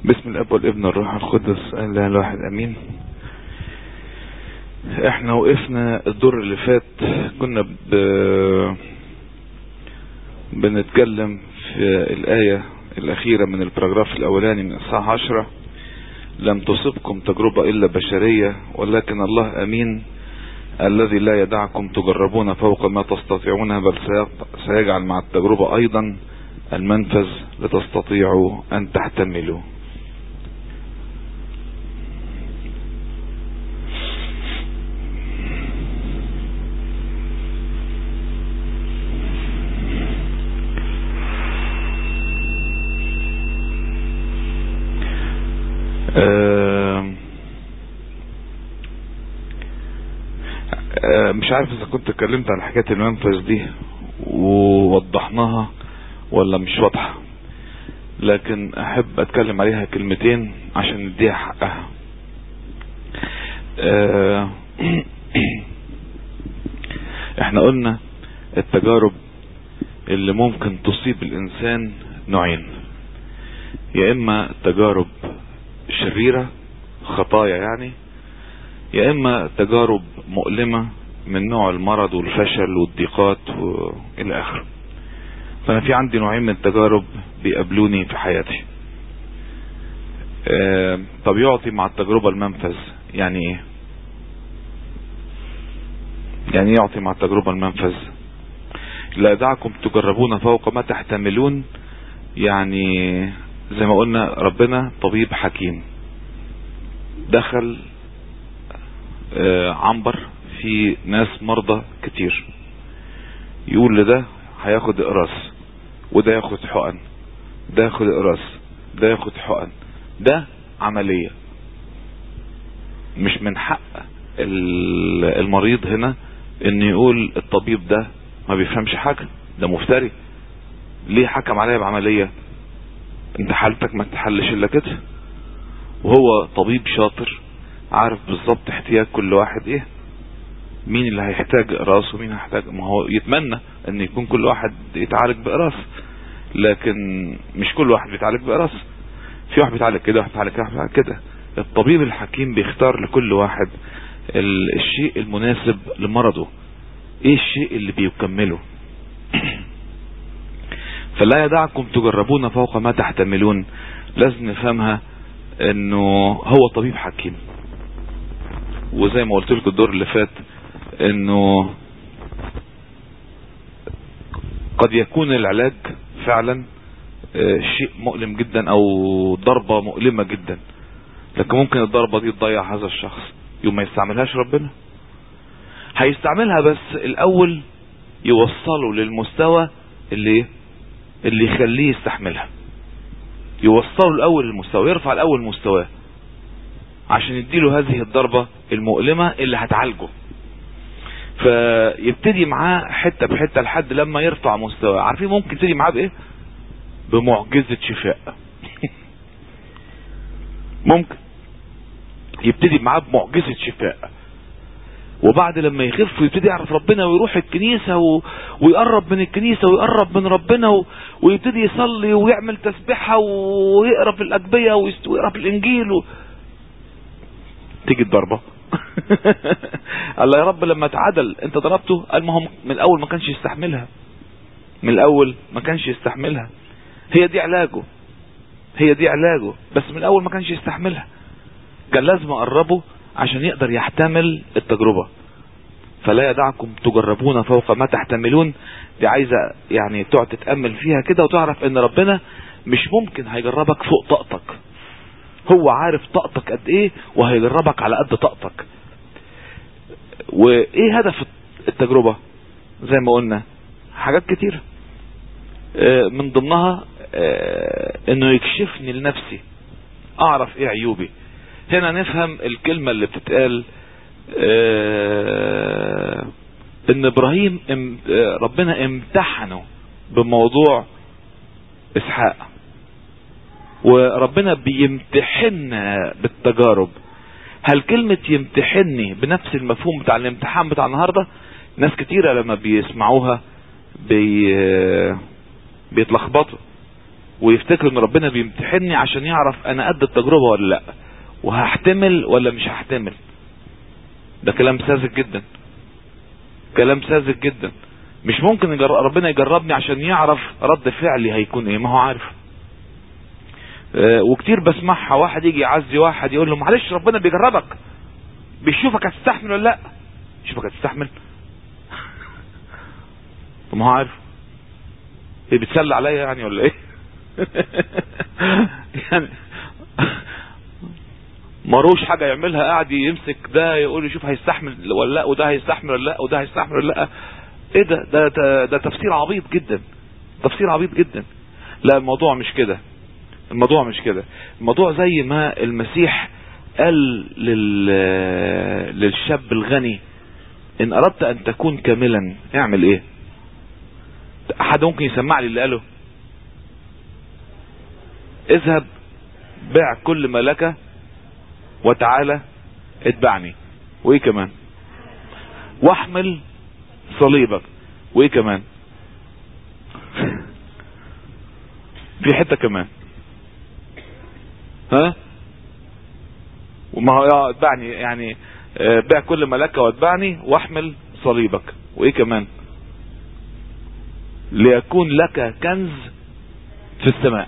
باسم الاب والابن والروح القدس اله الواحد امين احنا وقفنا الدور اللي فات كنا ب... بنتكلم في الآية الأخيرة من البراجراف الأولاني من الساعة عشرة لم تصبكم تجربة إلا بشرية ولكن الله أمين الذي لا يدعكم تجربون فوق ما تستطيعون بل سيجعل مع التجربة أيضا المنفذ لتستطيعوا أن تحتملوا مش عارف اذا كنت اتكلمت عن حكاية المنفذ دي ووضحناها ولا مش واضحة لكن احب اتكلم عليها كلمتين عشان نديها حقها احنا قلنا التجارب اللي ممكن تصيب الانسان نوعين يا اما تجارب شريرة خطايا يعني يا اما تجارب مؤلمة من نوع المرض والفشل والضيقات والى اخره فانا في عندي نوعين من التجارب بيقابلوني في حياتي آه طب يعطي مع التجربة المنفذ يعني ايه يعني يعطي مع التجربة المنفذ لا دعكم تجربون فوق ما تحتملون يعني زي ما قلنا ربنا طبيب حكيم دخل آه عنبر في ناس مرضى كتير يقول لده هياخد اقراص وده ياخد حقن ده ياخد اقراص ده ياخد حقن ده عملية مش من حق المريض هنا ان يقول الطبيب ده ما بيفهمش حاجة ده مفتري ليه حكم عليا بعملية انت حالتك ما تحلش الا كده وهو طبيب شاطر عارف بالظبط احتياج كل واحد ايه مين اللي هيحتاج اقراص ومين هيحتاج ما هو يتمنى ان يكون كل واحد يتعالج باقراص لكن مش كل واحد بيتعالج باقراص في واحد بيتعالج كده واحد بيتعالج كده واحد بيتعالج كده الطبيب الحكيم بيختار لكل واحد الشيء المناسب لمرضه ايه الشيء اللي بيكمله فلا يدعكم تجربون فوق ما تحتملون لازم نفهمها انه هو طبيب حكيم وزي ما قلت لكم الدور اللي فات انه قد يكون العلاج فعلا شيء مؤلم جدا او ضربة مؤلمة جدا لكن ممكن الضربة دي تضيع هذا الشخص يوم ما يستعملهاش ربنا هيستعملها بس الاول يوصله للمستوى اللي اللي يخليه يستحملها يوصله الاول للمستوى يرفع الاول مستواه عشان يديله هذه الضربة المؤلمة اللي هتعالجه فيبتدي معاه حتة بحتة لحد لما يرفع مستواه عارفين ممكن يبتدي معاه بايه بمعجزة شفاء ممكن يبتدي معاه بمعجزة شفاء وبعد لما يخف ويبتدي يعرف ربنا ويروح الكنيسة و... ويقرب من الكنيسة ويقرب من ربنا و... ويبتدي يصلي ويعمل تسبيحة ويقرا في الأجبية ويقرا في الإنجيل و... تيجي الضربة الله يا رب لما اتعدل انت ضربته قال ما هو من الاول ما كانش يستحملها من الاول ما كانش يستحملها هي دي علاجه هي دي علاجه بس من الاول ما كانش يستحملها كان لازم اقربه عشان يقدر يحتمل التجربة فلا يدعكم تجربون فوق ما تحتملون دي عايزة يعني تقعد تتأمل فيها كده وتعرف ان ربنا مش ممكن هيجربك فوق طاقتك هو عارف طاقتك قد ايه وهيجربك على قد طاقتك وايه هدف التجربة زي ما قلنا حاجات كتير من ضمنها انه يكشفني لنفسي اعرف ايه عيوبي هنا نفهم الكلمة اللي بتتقال ان ابراهيم ربنا امتحنه بموضوع اسحاق وربنا بيمتحننا بالتجارب هل كلمة يمتحني بنفس المفهوم بتاع الامتحان بتاع النهاردة ناس كتيرة لما بيسمعوها بي بيتلخبطوا ويفتكر ان ربنا بيمتحني عشان يعرف انا قد التجربة ولا لا وهحتمل ولا مش هحتمل ده كلام ساذج جدا كلام ساذج جدا مش ممكن يجر... ربنا يجربني عشان يعرف رد فعلي هيكون ايه ما هو عارف أه وكتير بسمعها واحد يجي يعزي واحد يقول له معلش ربنا بيجربك بيشوفك هتستحمل ولا لا يشوفك هتستحمل ما هو عارف ايه بتسلى عليا يعني ولا ايه يعني مروش حاجة يعملها قاعد يمسك ده يقول يشوف هيستحمل ولا لا وده هيستحمل ولا لا وده هيستحمل ولا لا ايه ده ده ده, ده تفسير عبيط جدا تفسير عبيط جدا لا الموضوع مش كده الموضوع مش كده الموضوع زي ما المسيح قال لل... للشاب الغني ان اردت ان تكون كاملا اعمل ايه احد ممكن يسمع لي اللي قاله اذهب بيع كل ما لك وتعالى اتبعني وايه كمان واحمل صليبك وايه كمان في حته كمان ها وما هو اتبعني يعني بيع كل ما لك واتبعني واحمل صليبك وايه كمان ليكون لك كنز في السماء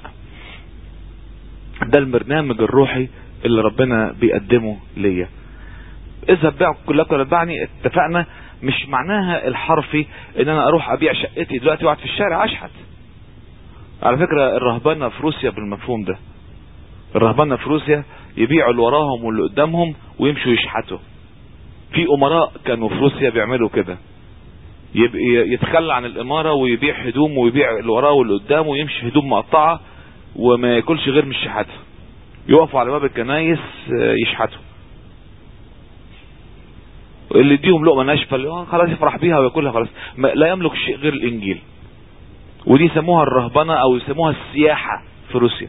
ده البرنامج الروحي اللي ربنا بيقدمه ليا اذهب بيع كلك واتبعني اتفقنا مش معناها الحرفي ان انا اروح ابيع شقتي دلوقتي واقعد في الشارع اشحت على فكرة الرهبانة في روسيا بالمفهوم ده الرهبانة في روسيا يبيعوا اللي وراهم واللي قدامهم ويمشوا يشحتوا في امراء كانوا في روسيا بيعملوا كده يتخلى عن الامارة ويبيع هدوم ويبيع اللي وراه واللي قدامه ويمشي هدوم مقطعة وما ياكلش غير من الشحاتة يقفوا على باب الكنايس يشحتوا اللي يديهم لقمة ناشفة خلاص يفرح بيها وياكلها خلاص لا يملك شيء غير الانجيل ودي يسموها الرهبنة او يسموها السياحة في روسيا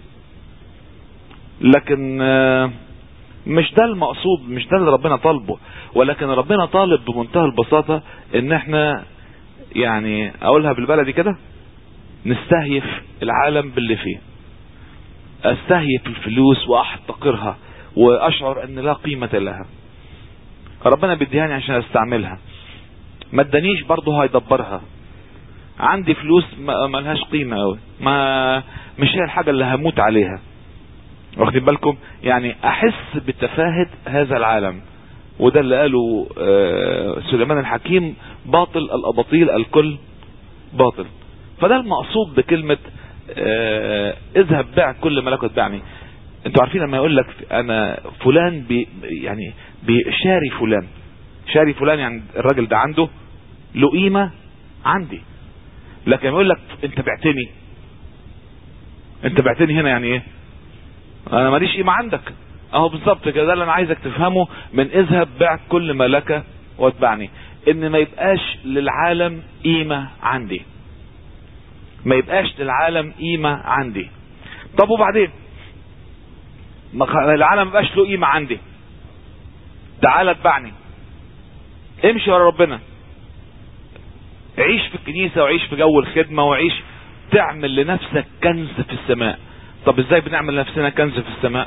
لكن مش ده المقصود مش ده اللي ربنا طالبه ولكن ربنا طالب بمنتهى البساطة ان احنا يعني اقولها بالبلدي كده نستهيف العالم باللي فيه استهيف الفلوس واحتقرها واشعر ان لا قيمة لها ربنا بيديهاني عشان استعملها ما ادانيش برضه هيدبرها عندي فلوس ما لهاش قيمة قوي ما مش هي الحاجة اللي هموت عليها واخدين بالكم يعني احس بتفاهة هذا العالم وده اللي قاله سليمان الحكيم باطل الاباطيل الكل باطل فده المقصود بكلمة اذهب بيع كل ما لك واتبعني انتوا عارفين لما يقول لك انا فلان بي يعني بيشاري فلان شاري فلان يعني الراجل ده عنده له قيمة عندي لكن يقول لك انت بعتني انت بعتني هنا يعني ايه انا ماليش قيمة عندك اهو بالظبط كده ده اللي انا عايزك تفهمه من اذهب بيع كل ما لك واتبعني ان ما يبقاش للعالم قيمة عندي ما يبقاش للعالم قيمة عندي طب وبعدين العالم ما يبقاش له قيمة عندي تعال اتبعني امشي ورا ربنا عيش في الكنيسة وعيش في جو الخدمة وعيش تعمل لنفسك كنز في السماء طب ازاي بنعمل لنفسنا كنز في السماء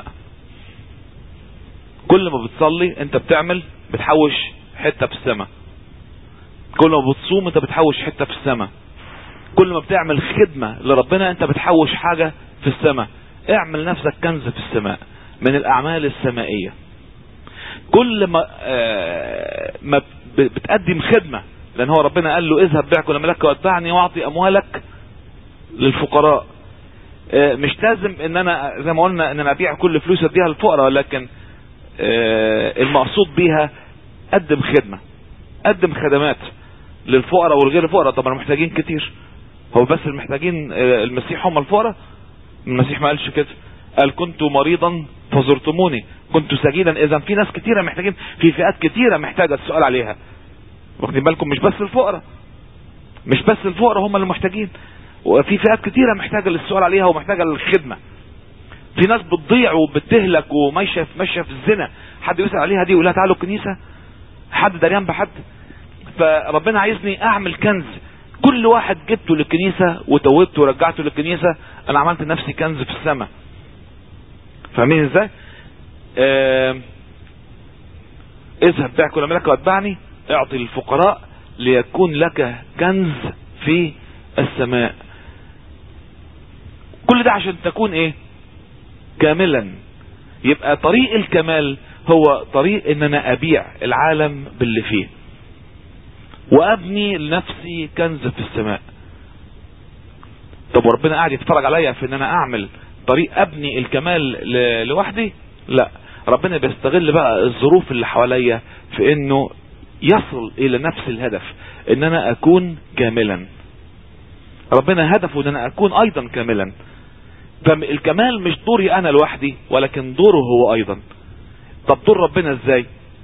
كل ما بتصلي انت بتعمل بتحوش حتة في السماء كل ما بتصوم انت بتحوش حتة في السماء كل ما بتعمل خدمة لربنا انت بتحوش حاجة في السماء اعمل نفسك كنز في السماء من الاعمال السمائية كل ما آه ما بتقدم خدمة لان هو ربنا قال له اذهب بيع كل ملك واتبعني واعطي اموالك للفقراء آه مش لازم ان انا زي ما قلنا ان انا ابيع كل فلوس اديها للفقراء ولكن آه المقصود بيها قدم خدمة قدم خدمات للفقراء والغير الفقراء طبعا محتاجين كتير هو بس المحتاجين المسيح هم الفقراء المسيح ما قالش كده قال كنت مريضا فزرتموني كنت سجينا اذا في ناس كتيرة محتاجين في فئات كتيرة محتاجة السؤال عليها واخدين بالكم مش بس الفقراء مش بس الفقراء هم اللي محتاجين وفي فئات كتيرة محتاجة للسؤال عليها ومحتاجة للخدمة في ناس بتضيع وبتهلك وماشية ماشية في الزنا حد يسأل عليها دي يقول لها تعالوا الكنيسة حد دريان بحد فربنا عايزني اعمل كنز كل واحد جبته للكنيسة وتوبته ورجعته للكنيسة انا عملت نفسي كنز في السماء فاهمين ازاي آه اذهب بيع كل ملك واتبعني اعطي للفقراء ليكون لك كنز في السماء كل ده عشان تكون ايه كاملا يبقى طريق الكمال هو طريق ان انا ابيع العالم باللي فيه وابني لنفسي كنز في السماء طب وربنا قاعد يتفرج عليا في ان انا اعمل طريق ابني الكمال ل- لوحدي لا ربنا بيستغل بقى الظروف اللي حواليا في انه يصل الى نفس الهدف ان انا اكون كاملا ربنا هدفه ان انا اكون ايضا كاملا فالكمال مش دوري انا لوحدي ولكن دوره هو ايضا طب دور ربنا ازاي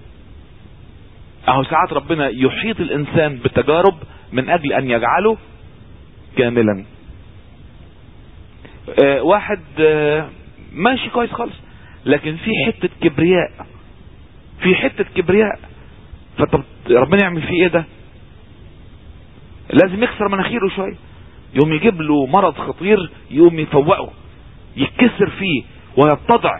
اهو ساعات ربنا يحيط الانسان بالتجارب من اجل ان يجعله كاملا آه واحد آه ماشي كويس خالص لكن في حتة كبرياء في حتة كبرياء فطب ربنا يعمل فيه ايه ده لازم يكسر مناخيره شوية يوم يجيب له مرض خطير يقوم يفوقه يتكسر فيه ويتضع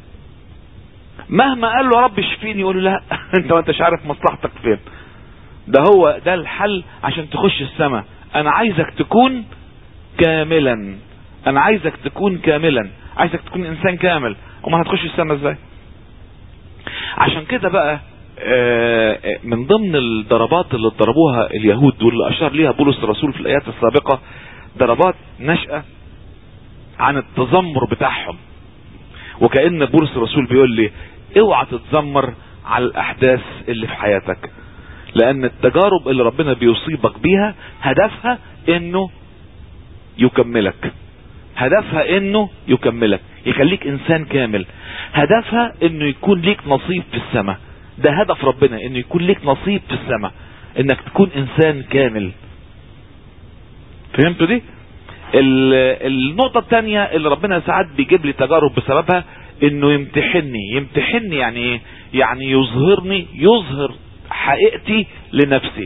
مهما قال له يا رب اشفيني يقول له لا انت ما انتش عارف مصلحتك فين ده هو ده الحل عشان تخش السماء انا عايزك تكون كاملا انا عايزك تكون كاملا عايزك تكون انسان كامل وما هتخش السماء ازاي عشان كده بقى آه، آه، من ضمن الضربات اللي ضربوها اليهود واللي اشار ليها بولس الرسول في الايات السابقة ضربات نشأة عن التذمر بتاعهم وكأن بولس الرسول بيقول لي اوعى تتذمر على الاحداث اللي في حياتك لان التجارب اللي ربنا بيصيبك بيها هدفها انه يكملك هدفها انه يكملك يخليك انسان كامل هدفها انه يكون ليك نصيب في السماء ده هدف ربنا انه يكون ليك نصيب في السماء انك تكون انسان كامل فهمتوا دي ال- النقطة التانية اللي ربنا ساعات بيجيب لي تجارب بسببها انه يمتحني يمتحني يعني ايه يعني يظهرني يظهر حقيقتي لنفسي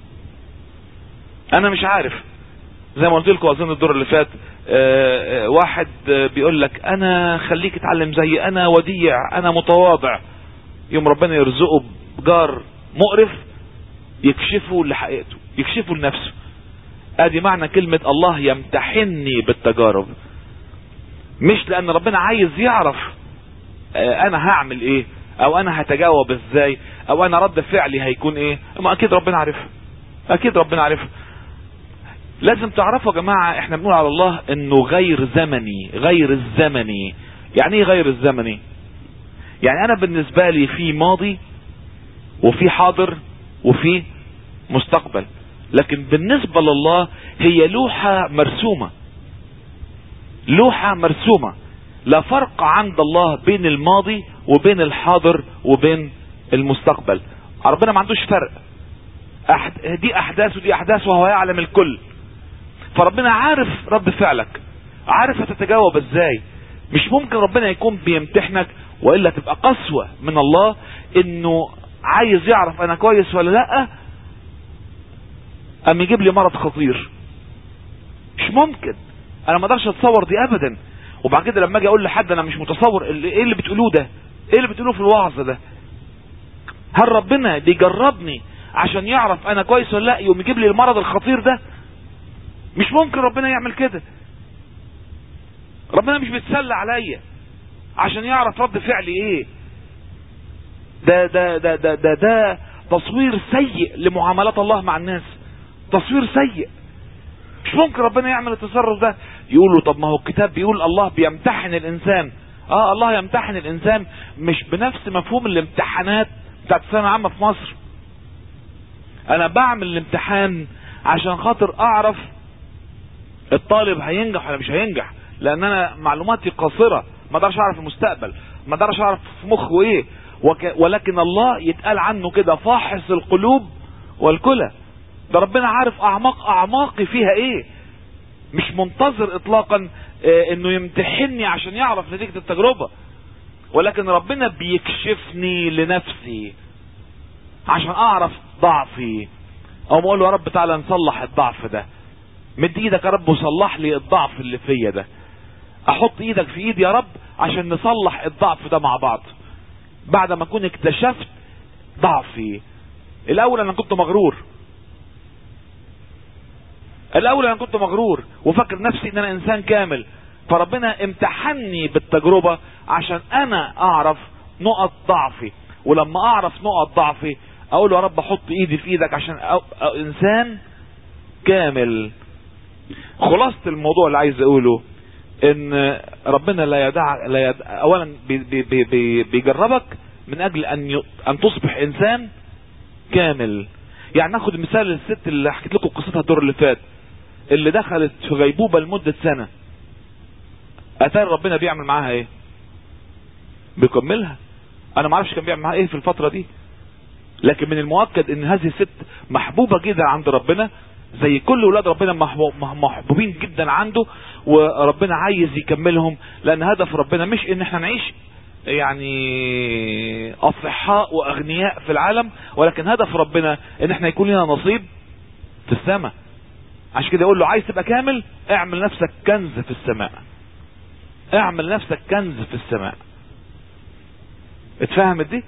انا مش عارف زي ما قلت لكم اظن الدور اللي فات آه، آه، واحد آه، بيقول لك انا خليك اتعلم زي انا وديع انا متواضع يوم ربنا يرزقه بجار مقرف يكشفه لحقيقته يكشفه لنفسه ادي معنى كلمة الله يمتحني بالتجارب مش لان ربنا عايز يعرف آه، انا هعمل ايه او انا هتجاوب ازاي او انا رد فعلي هيكون ايه ما اكيد ربنا عارفها اكيد ربنا عارفها لازم تعرفوا يا جماعة احنا بنقول على الله انه غير زمني غير الزمني يعني ايه غير الزمني يعني انا بالنسبة لي في ماضي وفي حاضر وفي مستقبل لكن بالنسبة لله هي لوحة مرسومة لوحة مرسومة لا فرق عند الله بين الماضي وبين الحاضر وبين المستقبل ربنا ما عندوش فرق أحد... دي احداث ودي احداث وهو يعلم الكل فربنا عارف رد فعلك عارف هتتجاوب ازاي مش ممكن ربنا يكون بيمتحنك والا تبقى قسوة من الله انه عايز يعرف انا كويس ولا لا ام يجيب لي مرض خطير مش ممكن انا ما اقدرش اتصور دي ابدا وبعد كده لما اجي اقول لحد انا مش متصور اللي ايه اللي بتقولوه ده ايه اللي بتقولوه في الوعظ ده هل ربنا بيجربني عشان يعرف انا كويس ولا لا يقوم يجيب لي المرض الخطير ده مش ممكن ربنا يعمل كده ربنا مش بيتسلى عليا عشان يعرف رد فعلي ايه ده ده ده ده ده, ده تصوير سيء لمعاملات الله مع الناس تصوير سيء مش ممكن ربنا يعمل التصرف ده يقولوا طب ما هو الكتاب بيقول الله بيمتحن الانسان اه الله يمتحن الانسان مش بنفس مفهوم الامتحانات بتاعت الثانويه العامه في مصر انا بعمل الامتحان عشان خاطر اعرف الطالب هينجح ولا مش هينجح لان انا معلوماتي قاصره ما اقدرش اعرف المستقبل ما اقدرش اعرف في مخه ايه وك... ولكن الله يتقال عنه كده فاحص القلوب والكلى ده ربنا عارف اعماق اعماقي فيها ايه مش منتظر اطلاقا آه انه يمتحني عشان يعرف نتيجة التجربة ولكن ربنا بيكشفني لنفسي عشان اعرف ضعفي او اقول له يا رب تعالى نصلح الضعف ده مد ايدك يا رب وصلح لي الضعف اللي فيا ده احط ايدك في ايدي يا رب عشان نصلح الضعف ده مع بعض بعد ما اكون اكتشفت ضعفي الاول انا كنت مغرور الاول انا كنت مغرور وفاكر نفسي ان انا انسان كامل فربنا امتحني بالتجربة عشان انا اعرف نقط ضعفي ولما اعرف نقط ضعفي اقول له يا رب احط ايدي في ايدك عشان أو أو انسان كامل خلاصة الموضوع اللي عايز اقوله ان ربنا لا يدع لا يدع اولا بي بي بي بيجربك من اجل ان ي... ان تصبح انسان كامل يعني ناخد مثال الست اللي حكيت لكم قصتها الدور اللي فات اللي دخلت في غيبوبة لمدة سنة اتاري ربنا بيعمل معاها ايه بيكملها انا ما اعرفش كان بيعمل معاها ايه في الفترة دي لكن من المؤكد ان هذه الست محبوبة جدا عند ربنا زي كل ولاد ربنا محبوبين جدا عنده وربنا عايز يكملهم لان هدف ربنا مش ان احنا نعيش يعني اصحاء واغنياء في العالم ولكن هدف ربنا ان احنا يكون لنا نصيب في السماء عشان كده يقول له عايز تبقى كامل اعمل نفسك كنز في السماء اعمل نفسك كنز في السماء اتفهمت دي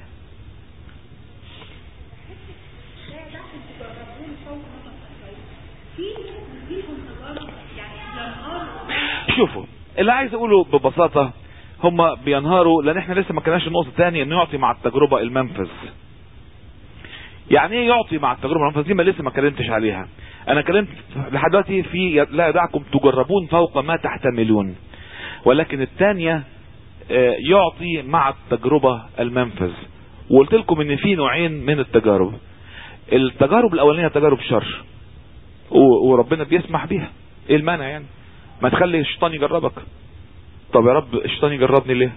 شوفوا اللي عايز اقوله ببساطة هم بينهاروا لان احنا لسه ما كناش النقطة الثانية انه يعطي مع التجربة المنفذ يعني ايه يعطي مع التجربة المنفذ دي ما لسه ما كلمتش عليها انا كلمت لحد دلوقتي في لا يدعكم تجربون فوق ما تحتملون ولكن الثانية يعطي مع التجربة المنفذ وقلت لكم ان في نوعين من التجارب التجارب الاولانية تجارب شر وربنا بيسمح بيها ايه المانع يعني ما تخلي الشيطان يجربك طب يا رب الشيطان يجربني ليه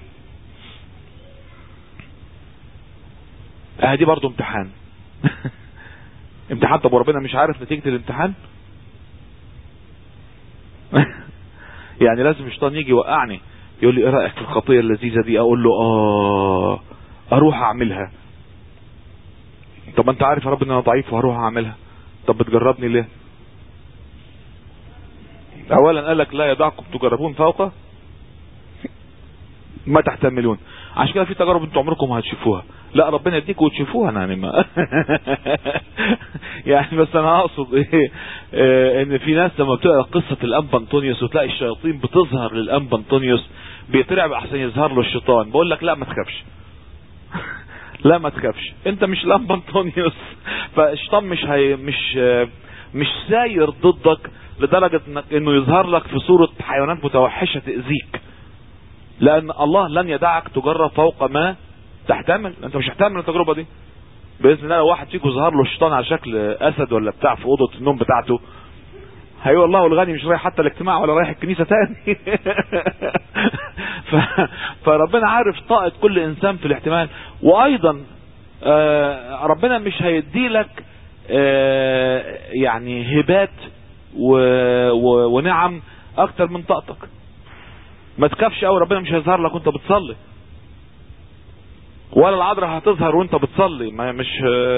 اه دي برضو امتحان امتحان طب وربنا مش عارف نتيجة الامتحان يعني لازم الشيطان يجي يوقعني يقول لي ايه رأيك في الخطية اللذيذة دي اقول له اه اروح اعملها طب انت عارف يا رب ان انا ضعيف وهروح اعملها طب بتجربني ليه اولا قال لك لا يدعكم تجربون فوق ما تحتملون عشان كده في تجارب انتوا عمركم هتشوفوها لا ربنا يديكم وتشوفوها يعني ما يعني بس انا اقصد ايه اه ان في ناس لما بتقرا قصه الانبا انطونيوس وتلاقي الشياطين بتظهر للانبا انطونيوس بيترعب احسن يظهر له الشيطان بقول لك لا ما تخافش لا ما تخافش انت مش الانبا انطونيوس فالشيطان مش هي مش اه مش ساير ضدك لدرجة انه يظهر لك في صورة حيوانات متوحشة تأذيك لان الله لن يدعك تجرب فوق ما تحتمل انت مش هتحتمل التجربة دي باذن الله لو واحد فيكم ظهر له الشيطان على شكل اسد ولا بتاع في اوضه النوم بتاعته هي والله الغني مش رايح حتى الاجتماع ولا رايح الكنيسه تاني ف... فربنا عارف طاقه كل انسان في الاحتمال وايضا آه ربنا مش هيدي لك آه يعني هبات و... و... ونعم اكتر من طاقتك ما تكافش قوي ربنا مش هيظهر لك وانت بتصلي ولا العذراء هتظهر وانت بتصلي ما مش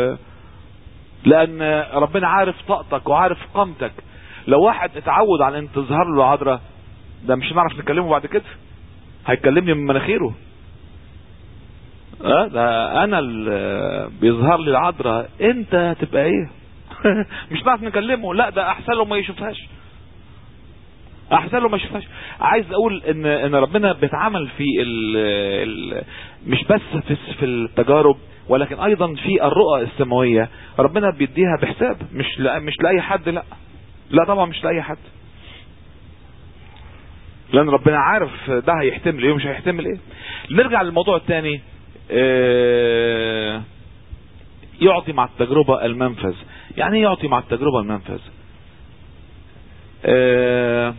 لان ربنا عارف طاقتك وعارف قامتك لو واحد اتعود على ان تظهر له العذراء ده مش هنعرف نكلمه بعد كده هيكلمني من مناخيره اه ده انا اللي بيظهر لي العذراء انت هتبقى ايه مش هنعرف نكلمه لا ده احسن له ما يشوفهاش احسن له ما يشوفهاش عايز اقول ان ان ربنا بيتعامل في ال ال مش بس في في التجارب ولكن ايضا في الرؤى السماويه ربنا بيديها بحساب مش لا مش لاي حد لا لا طبعا مش لاي حد لان ربنا عارف ده هيحتمل ايه ومش هيحتمل ايه نرجع للموضوع الثاني اه يعطي مع التجربه المنفذ يعني ايه يعطي مع التجربه المنفذ اه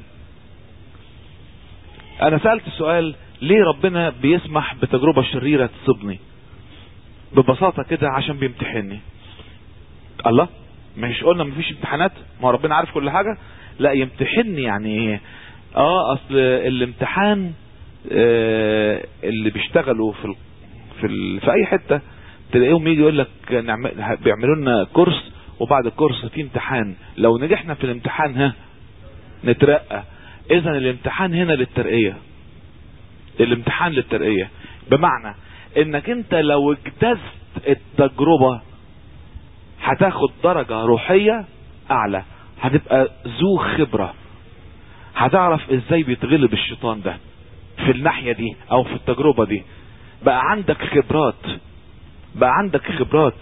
انا سألت سؤال ليه ربنا بيسمح بتجربة شريرة تصيبني ببساطة كده عشان بيمتحني الله مش قلنا مفيش امتحانات ما ربنا عارف كل حاجة لا يمتحني يعني ايه اه اصل الامتحان آه اللي بيشتغلوا في ال في, ال في اي حتة تلاقيهم يجي يقول لك بيعملوا لنا كورس وبعد الكورس في امتحان لو نجحنا في الامتحان ها نترقى اذا الامتحان هنا للترقية الامتحان للترقية بمعنى انك انت لو اجتزت التجربة هتاخد درجة روحية اعلى هتبقى ذو خبرة هتعرف ازاي بيتغلب الشيطان ده في الناحية دي او في التجربة دي بقى عندك خبرات بقى عندك خبرات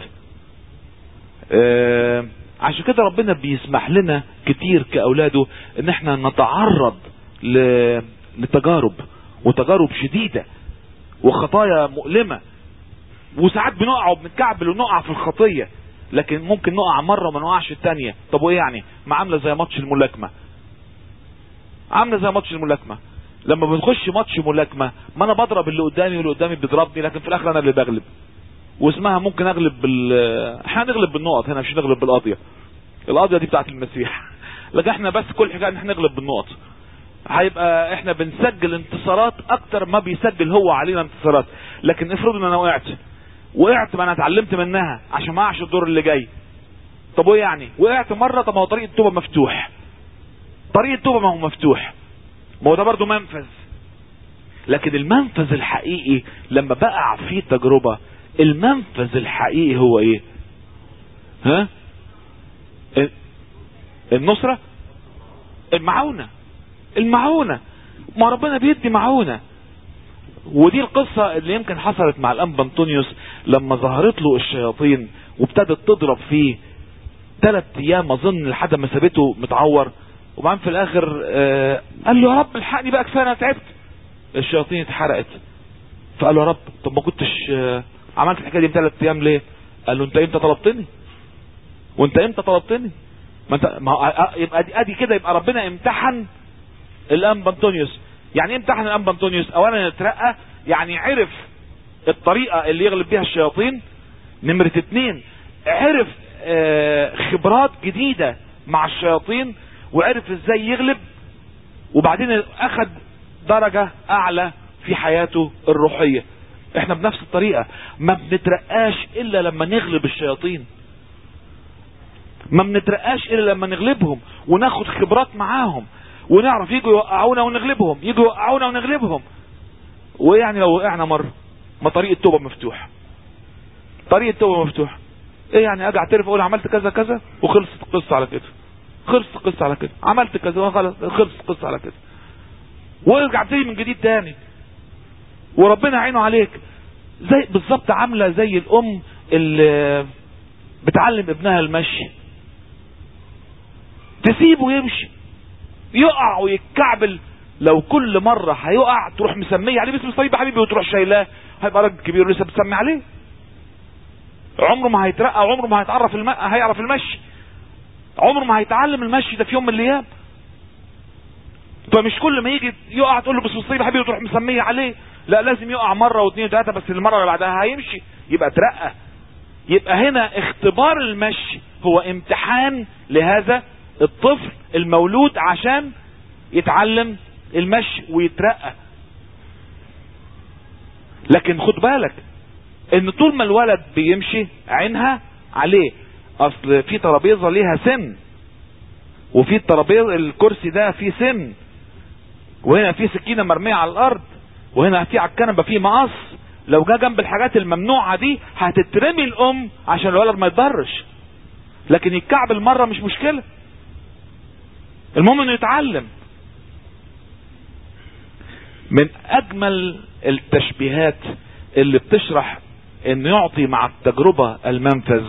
آه عشان كده ربنا بيسمح لنا كتير كأولاده ان احنا نتعرض ل... لتجارب وتجارب شديدة وخطايا مؤلمة وساعات بنقع وبنتكعبل ونقع في الخطية لكن ممكن نقع مرة وما نقعش التانية طب وايه يعني ما عاملة زي ماتش الملاكمة عاملة زي ماتش الملاكمة لما بنخش ماتش ملاكمة ما انا بضرب اللي قدامي واللي قدامي بيضربني لكن في الاخر انا اللي بغلب واسمها ممكن اغلب بال احنا هنغلب بالنقط هنا مش نغلب بالقضية القضية دي بتاعت المسيح لكن احنا بس كل حاجة ان احنا نغلب بالنقط هيبقى احنا بنسجل انتصارات اكتر ما بيسجل هو علينا انتصارات لكن افرض ان انا وقعت وقعت ما انا اتعلمت منها عشان ما اقعش الدور اللي جاي طب وايه يعني وقعت مرة طب ما هو طريق التوبة مفتوح طريق التوبة ما هو مفتوح ما هو ده برضه منفذ لكن المنفذ الحقيقي لما بقع فيه تجربة المنفذ الحقيقي هو ايه ها النصرة المعونة المعونة ما ربنا بيدي معونة ودي القصة اللي يمكن حصلت مع الأنبا أنطونيوس لما ظهرت له الشياطين وابتدت تضرب فيه ثلاث ايام اظن لحد ما سابته متعور وبعدين في الاخر آه قال له يا رب الحقني بقى كفايه انا تعبت الشياطين اتحرقت فقال له يا رب طب ما كنتش آه عملت الحكايه دي بثلاث ايام ليه قال له انت امتى طلبتني وانت امتى طلبتني ما انت ما هو يبقى دي ادي كده يبقى ربنا امتحن الانبا انطونيوس يعني ايه امتحن الانبا انطونيوس اولا اترقى يعني عرف الطريقه اللي يغلب بيها الشياطين نمره اتنين عرف آه خبرات جديده مع الشياطين وعرف ازاي يغلب وبعدين اخد درجة اعلى في حياته الروحية احنا بنفس الطريقة ما بنترقاش الا لما نغلب الشياطين ما بنترقاش الا لما نغلبهم وناخد خبرات معاهم ونعرف يجوا يوقعونا ونغلبهم يجوا يوقعونا ونغلبهم ويعني لو وقعنا مرة ما طريق التوبة مفتوح طريق التوبة مفتوح ايه يعني اجي اعترف اقول عملت كذا كذا وخلصت القصة على كده خلص القصة على كده عملت كذا خلص القصة على كده وارجع تاني من جديد تاني وربنا يعينه عليك زي بالظبط عاملة زي الام اللي بتعلم ابنها المشي تسيبه يمشي يقع ويتكعبل لو كل مرة هيقع تروح مسمية عليه باسم الصليب يا حبيبي وتروح شايلاه هيبقى راجل كبير لسه بتسمي عليه عمره ما هيترقى وعمره ما هيتعرف الم... هيعرف المشي عمره ما هيتعلم المشي ده في يوم من الايام فمش كل ما يجي يقع تقول له بس الصليب يا حبيبي وتروح مسميه عليه لا لازم يقع مره واثنين وثلاثه بس المره اللي بعدها هيمشي يبقى ترقى يبقى هنا اختبار المشي هو امتحان لهذا الطفل المولود عشان يتعلم المشي ويترقى لكن خد بالك ان طول ما الولد بيمشي عينها عليه اصل في ترابيزه ليها سن وفي الترابيزه الكرسي ده فيه سن وهنا في سكينه مرميه على الارض وهنا في على الكنبه في مقص لو جه جنب الحاجات الممنوعه دي هتترمي الام عشان الولد ما يتضرش لكن يتكعبل مره مش مشكله المهم انه يتعلم من اجمل التشبيهات اللي بتشرح انه يعطي مع التجربة المنفذ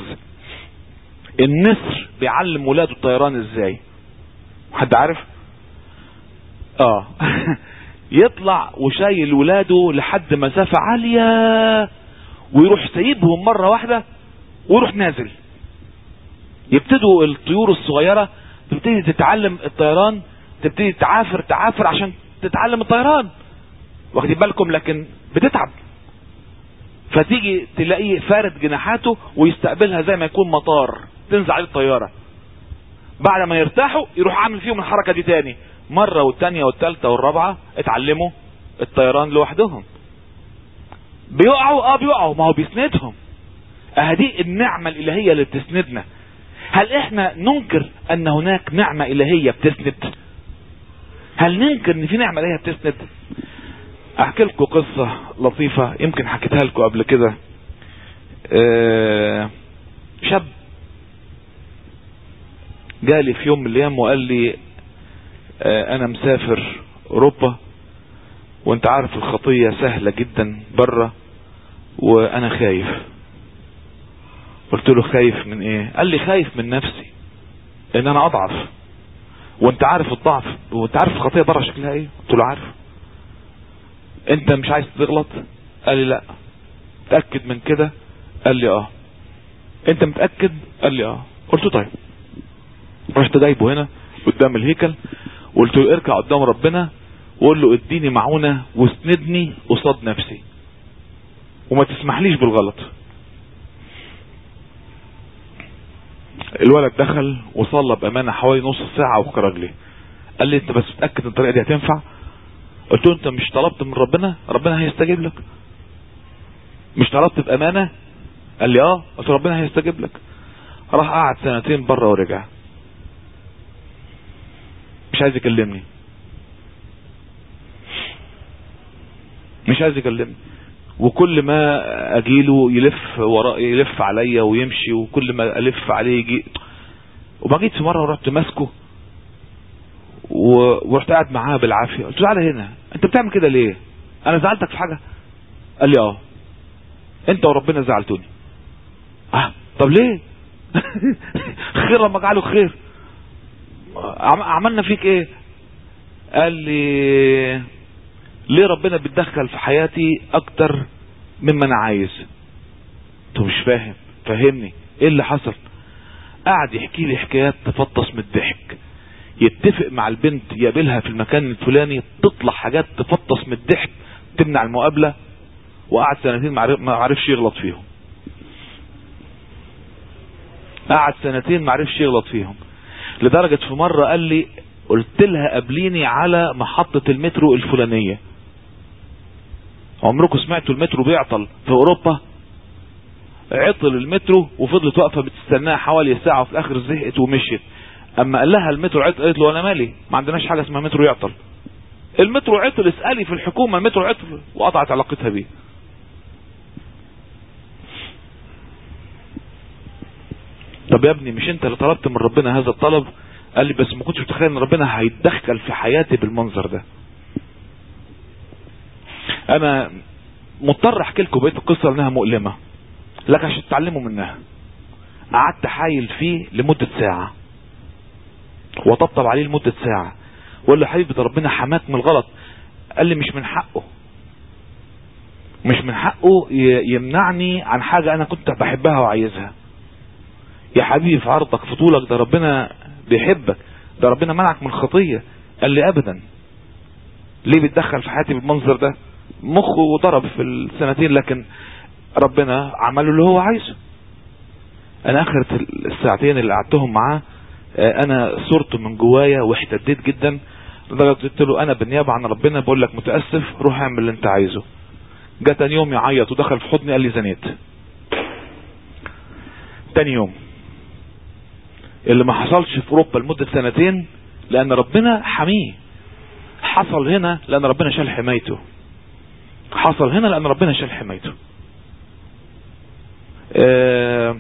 النسر بيعلم ولاده الطيران ازاي حد عارف اه يطلع وشايل ولاده لحد مسافة عالية ويروح سايبهم مرة واحدة ويروح نازل يبتدوا الطيور الصغيرة تبتدي تتعلم الطيران تبتدي تعافر تعافر عشان تتعلم الطيران واخدين بالكم لكن بتتعب فتيجي تلاقيه فارد جناحاته ويستقبلها زي ما يكون مطار تنزل عليه الطيارة بعد ما يرتاحوا يروح عامل فيهم الحركة دي تاني مرة والتانية والتالتة والرابعة اتعلموا الطيران لوحدهم بيقعوا اه بيقعوا ما هو بيسندهم اهدي النعمة الالهية اللي بتسندنا هل احنا ننكر ان هناك نعمة الهية بتسند هل ننكر ان في نعمة الهية بتسند احكي لكم قصة لطيفة يمكن حكيتها لكم قبل كده اه شاب جالي في يوم من الايام وقال لي اه انا مسافر اوروبا وانت عارف الخطية سهلة جدا بره وانا خايف قلت له خايف من ايه قال لي خايف من نفسي ان انا اضعف وانت عارف الضعف وانت عارف الخطية بره شكلها ايه قلت له عارف انت مش عايز تغلط قال لي لا متأكد من كده قال لي اه انت متأكد قال لي اه قلت له طيب رحت جايبه هنا قدام الهيكل وقلت له اركع قدام ربنا وقول له اديني معونة واسندني قصاد نفسي وما تسمحليش بالغلط الولد دخل وصلى بامانه حوالي نص ساعه وخرج لي قال لي انت بس متاكد ان الطريقه دي هتنفع قلت له انت مش طلبت من ربنا ربنا هيستجيب لك مش طلبت بامانه قال لي اه قلت له ربنا هيستجيب لك راح قعد سنتين بره ورجع مش عايز يكلمني مش عايز يكلمني وكل ما اجيله يلف وراء يلف عليا ويمشي وكل ما الف عليه يجي وما جيت في مره ورحت ماسكه ورحت قاعد معاه بالعافيه قلت له تعالى هنا انت بتعمل كده ليه انا زعلتك في حاجه قال لي اه انت وربنا زعلتوني اه طب ليه خير لما اجعله خير عملنا فيك ايه قال لي ليه ربنا بيتدخل في حياتي اكتر مما انا عايز انت مش فاهم فهمني ايه اللي حصل قعد يحكي لي حكايات تفطس من الضحك يتفق مع البنت يقابلها في المكان الفلاني تطلع حاجات تفطس من الضحك تمنع المقابلة وقعد سنتين ما عرفش يغلط فيهم قعد سنتين ما عرفش يغلط فيهم لدرجة في مرة قال لي قلت لها قابليني على محطة المترو الفلانية عمركم سمعتوا المترو بيعطل في اوروبا عطل المترو وفضلت واقفة بتستناها حوالي ساعة وفي الاخر زهقت ومشيت اما قال لها المترو عطل قالت له انا مالي ما عندناش حاجة اسمها مترو يعطل المترو عطل اسألي في الحكومة المترو عطل وقطعت علاقتها بيه طب يا ابني مش انت اللي طلبت من ربنا هذا الطلب قال لي بس ما كنتش متخيل ان ربنا هيتدخل في حياتي بالمنظر ده انا مضطر احكي لكم بقيه القصه لانها مؤلمه لكن عشان تتعلموا منها قعدت حايل فيه لمده ساعه وطبطب عليه لمده ساعه وقال له حبيبي ده ربنا حماك من الغلط قال لي مش من حقه مش من حقه يمنعني عن حاجه انا كنت بحبها وعايزها يا حبيبي في عرضك في طولك ده ربنا بيحبك ده ربنا منعك من الخطية قال لي ابدا ليه بيتدخل في حياتي بالمنظر ده مخه ضرب في السنتين لكن ربنا عمله اللي هو عايزه انا اخرت الساعتين اللي قعدتهم معاه انا صرت من جوايا واحتديت جدا لدرجه قلت له انا بالنيابه عن ربنا بقول لك متاسف روح اعمل اللي انت عايزه جه تاني يوم يعيط ودخل في حضني قال لي زنيت تاني يوم اللي ما حصلش في اوروبا لمدة سنتين لان ربنا حميه حصل هنا لان ربنا شال حمايته حصل هنا لان ربنا شال حمايته آه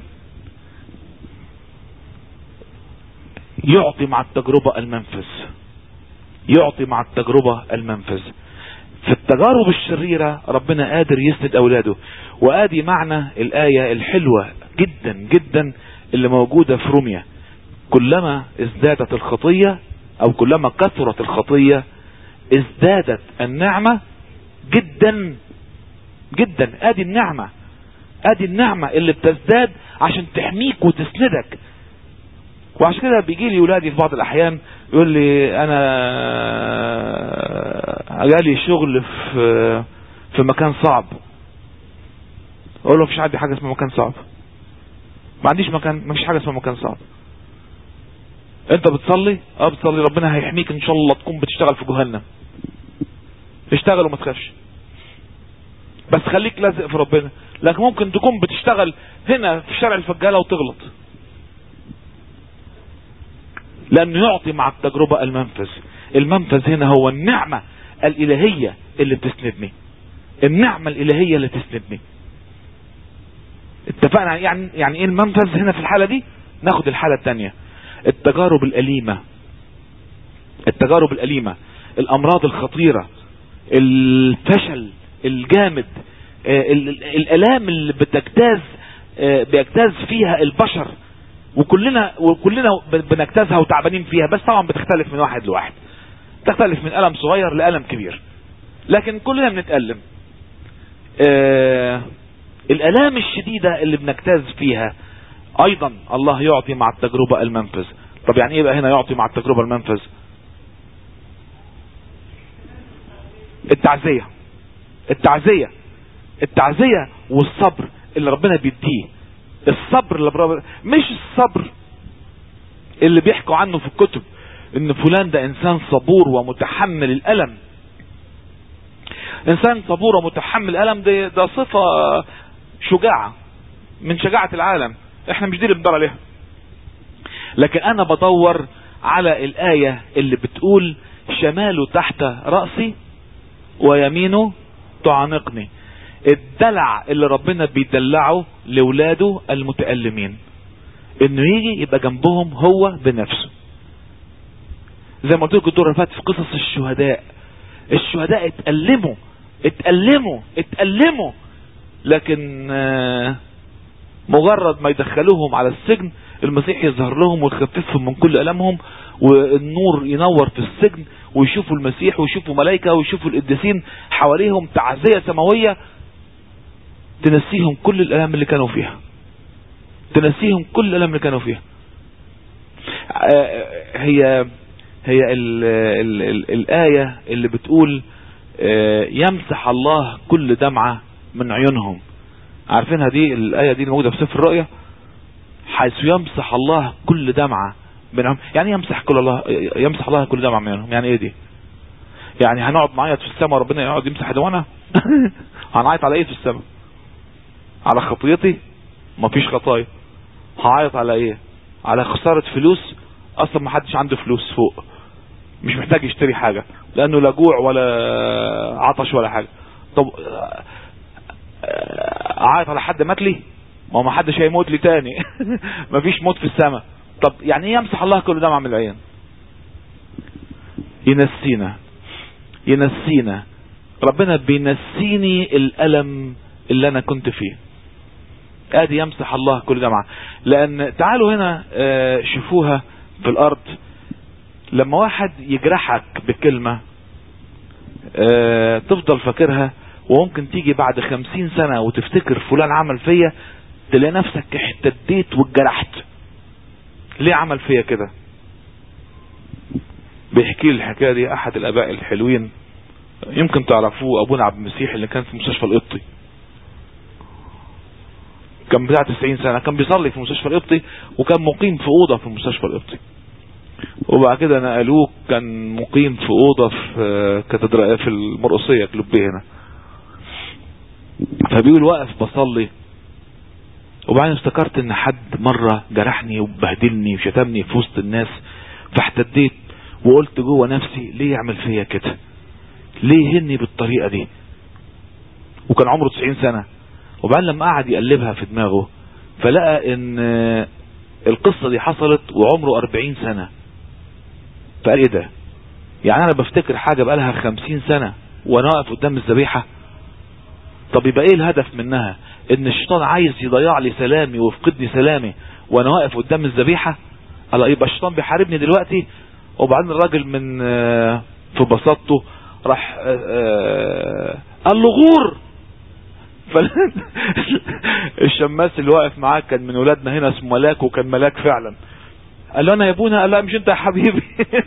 يعطي مع التجربة المنفذ يعطي مع التجربة المنفذ في التجارب الشريرة ربنا قادر يسند اولاده وادي معنى الاية الحلوة جدا جدا اللي موجودة في روميا كلما ازدادت الخطية او كلما كثرت الخطية ازدادت النعمة جدا جدا ادي النعمة ادي النعمة اللي بتزداد عشان تحميك وتسندك وعشان كده بيجي لي ولادي في بعض الاحيان يقول لي انا جالي شغل في في مكان صعب اقول له مفيش عندي حاجه اسمها مكان صعب ما عنديش مكان مفيش حاجه اسمها مكان صعب انت بتصلي اه بتصلي ربنا هيحميك ان شاء الله تكون بتشتغل في جهنم اشتغل وما تخافش بس خليك لازق في ربنا لكن ممكن تكون بتشتغل هنا في شارع الفجالة وتغلط لانه يعطي مع التجربة المنفذ المنفذ هنا هو النعمة الالهية اللي بتسندني النعمة الالهية اللي تسندني اتفقنا يعني يعني ايه المنفذ هنا في الحالة دي ناخد الحالة التانية التجارب الاليمة التجارب الاليمة الامراض الخطيرة الفشل الجامد الالام اللي بتجتاز بيجتاز فيها البشر وكلنا وكلنا بنجتازها وتعبانين فيها بس طبعا بتختلف من واحد لواحد تختلف من ألم صغير لألم كبير لكن كلنا بنتألم آه الألام الشديدة اللي بنجتاز فيها أيضا الله يعطي مع التجربة المنفذ طب يعني ايه بقى هنا يعطي مع التجربة المنفذ التعزية التعزية التعزية والصبر اللي ربنا بيديه الصبر اللي ربنا مش الصبر اللي بيحكوا عنه في الكتب ان فلان ده انسان صبور ومتحمل الالم انسان صبور ومتحمل الالم ده, ده صفة شجاعة من شجاعة العالم احنا مش دي اللي بندور عليها لكن انا بدور على الاية اللي بتقول شماله تحت رأسي ويمينه تعانقني الدلع اللي ربنا بيدلعه لولاده المتألمين انه يجي يبقى جنبهم هو بنفسه زي ما قلت لكم الدور اللي فات في قصص الشهداء الشهداء اتألموا اتألموا اتألموا لكن مجرد ما يدخلوهم على السجن المسيح يظهر لهم ويخففهم من كل ألمهم والنور ينور في السجن ويشوفوا المسيح ويشوفوا ملائكة ويشوفوا القديسين حواليهم تعزية سماوية تنسيهم كل الألم اللي كانوا فيها تنسيهم كل الألم اللي كانوا فيها هي هي ال ال ال الآية اللي بتقول يمسح الله كل دمعة من عيونهم عارفينها دي الآية دي الموجودة في سفر الرؤيا حيث يمسح الله كل دمعة من عيونهم يعني يمسح كل الله يمسح الله كل دمعة من عيونهم يعني ايه دي يعني هنقعد نعيط في السماء وربنا يقعد يمسح دموعنا هنعيط على ايه في السماء على خطيتي مفيش خطايا هعيط على ايه على خسارة فلوس اصلا ما حدش عنده فلوس فوق مش محتاج يشتري حاجة لانه لا جوع ولا عطش ولا حاجة طب اعيط على حد مات لي ما هو ما حدش هيموت لي تاني مفيش موت في السماء طب يعني ايه يمسح الله كل دمعة من العين ينسينا ينسينا ربنا بينسيني الالم اللي انا كنت فيه ادي يمسح الله كل دمعة لان تعالوا هنا شوفوها في الارض لما واحد يجرحك بكلمة تفضل فاكرها وممكن تيجي بعد خمسين سنة وتفتكر فلان عمل فيا تلاقي نفسك احتديت واتجرحت ليه عمل فيا كده بيحكي لي الحكاية دي احد الاباء الحلوين يمكن تعرفوه ابونا عبد المسيح اللي كان في مستشفى القبطي كان بتاع 90 سنة كان بيصلي في المستشفى القبطي وكان مقيم في اوضة في المستشفى القبطي وبعد كده نقلوه كان مقيم في اوضة في كاتدرائية في المرقصية كلوبيه هنا فبيقول واقف بصلي وبعدين افتكرت ان حد مرة جرحني وبهدلني وشتمني في وسط الناس فاحتديت وقلت جوه نفسي ليه يعمل فيا كده ليه يهني بالطريقة دي وكان عمره 90 سنة وبعدين لما قعد يقلبها في دماغه فلقى ان القصة دي حصلت وعمره 40 سنة فقال ايه ده يعني انا بفتكر حاجة بقالها 50 سنة وانا واقف قدام الذبيحة طب يبقى ايه الهدف منها ان الشيطان عايز يضيع لي سلامي ويفقدني سلامي وانا واقف قدام الذبيحة قال يبقى الشيطان بيحاربني دلوقتي وبعدين الراجل من في بساطته راح قال له غور الشماس اللي واقف معاه كان من ولادنا هنا اسمه ملاك وكان ملاك فعلا قال له انا يا ابونا قال لا مش انت يا حبيبي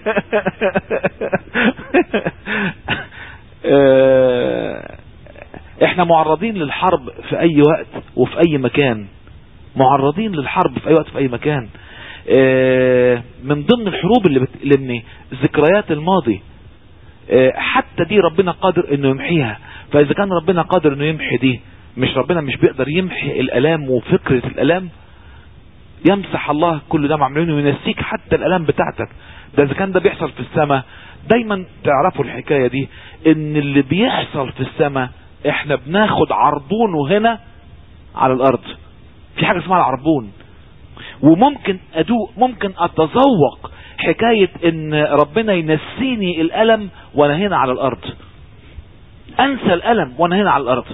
احنا معرضين للحرب في اي وقت وفي اي مكان معرضين للحرب في اي وقت في اي مكان من ضمن الحروب اللي بتقلمني ذكريات الماضي حتى دي ربنا قادر انه يمحيها فاذا كان ربنا قادر انه يمحي دي مش ربنا مش بيقدر يمحي الالام وفكرة الالام يمسح الله كل دمعة من عيونه وينسيك حتى الالام بتاعتك ده اذا كان ده بيحصل في السماء دايما تعرفوا الحكاية دي ان اللي بيحصل في السماء احنا بناخد عربونه هنا على الارض في حاجة اسمها العربون وممكن ادوق ممكن اتذوق حكاية ان ربنا ينسيني الالم وانا هنا على الارض انسى الالم وانا هنا على الارض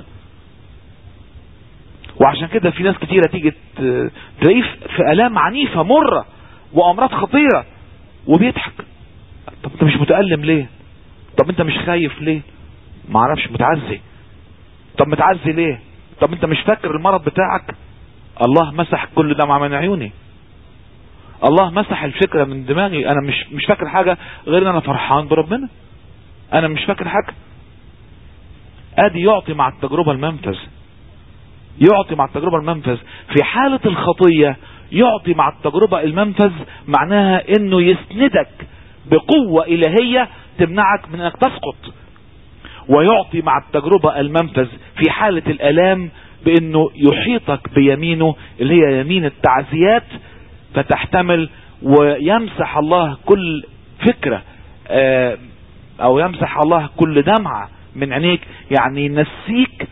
وعشان كده في ناس كتيرة تيجي تلاقيه في الام عنيفة مرة وامراض خطيرة وبيضحك طب انت مش متألم ليه طب انت مش خايف ليه معرفش متعزي طب متعزي ليه طب انت مش فاكر المرض بتاعك الله مسح كل دمعة من عيوني الله مسح الفكرة من دماغي انا مش مش فاكر حاجة غير ان انا فرحان بربنا انا مش فاكر حاجة ادي يعطي مع التجربة المنفذ يعطي مع التجربة المنفذ في حالة الخطية يعطي مع التجربة المنفذ معناها انه يسندك بقوة الهية تمنعك من انك تسقط ويعطي مع التجربة المنفذ في حالة الالام بانه يحيطك بيمينه اللي هي يمين التعزيات فتحتمل ويمسح الله كل فكرة او يمسح الله كل دمعة من عينيك يعني ينسيك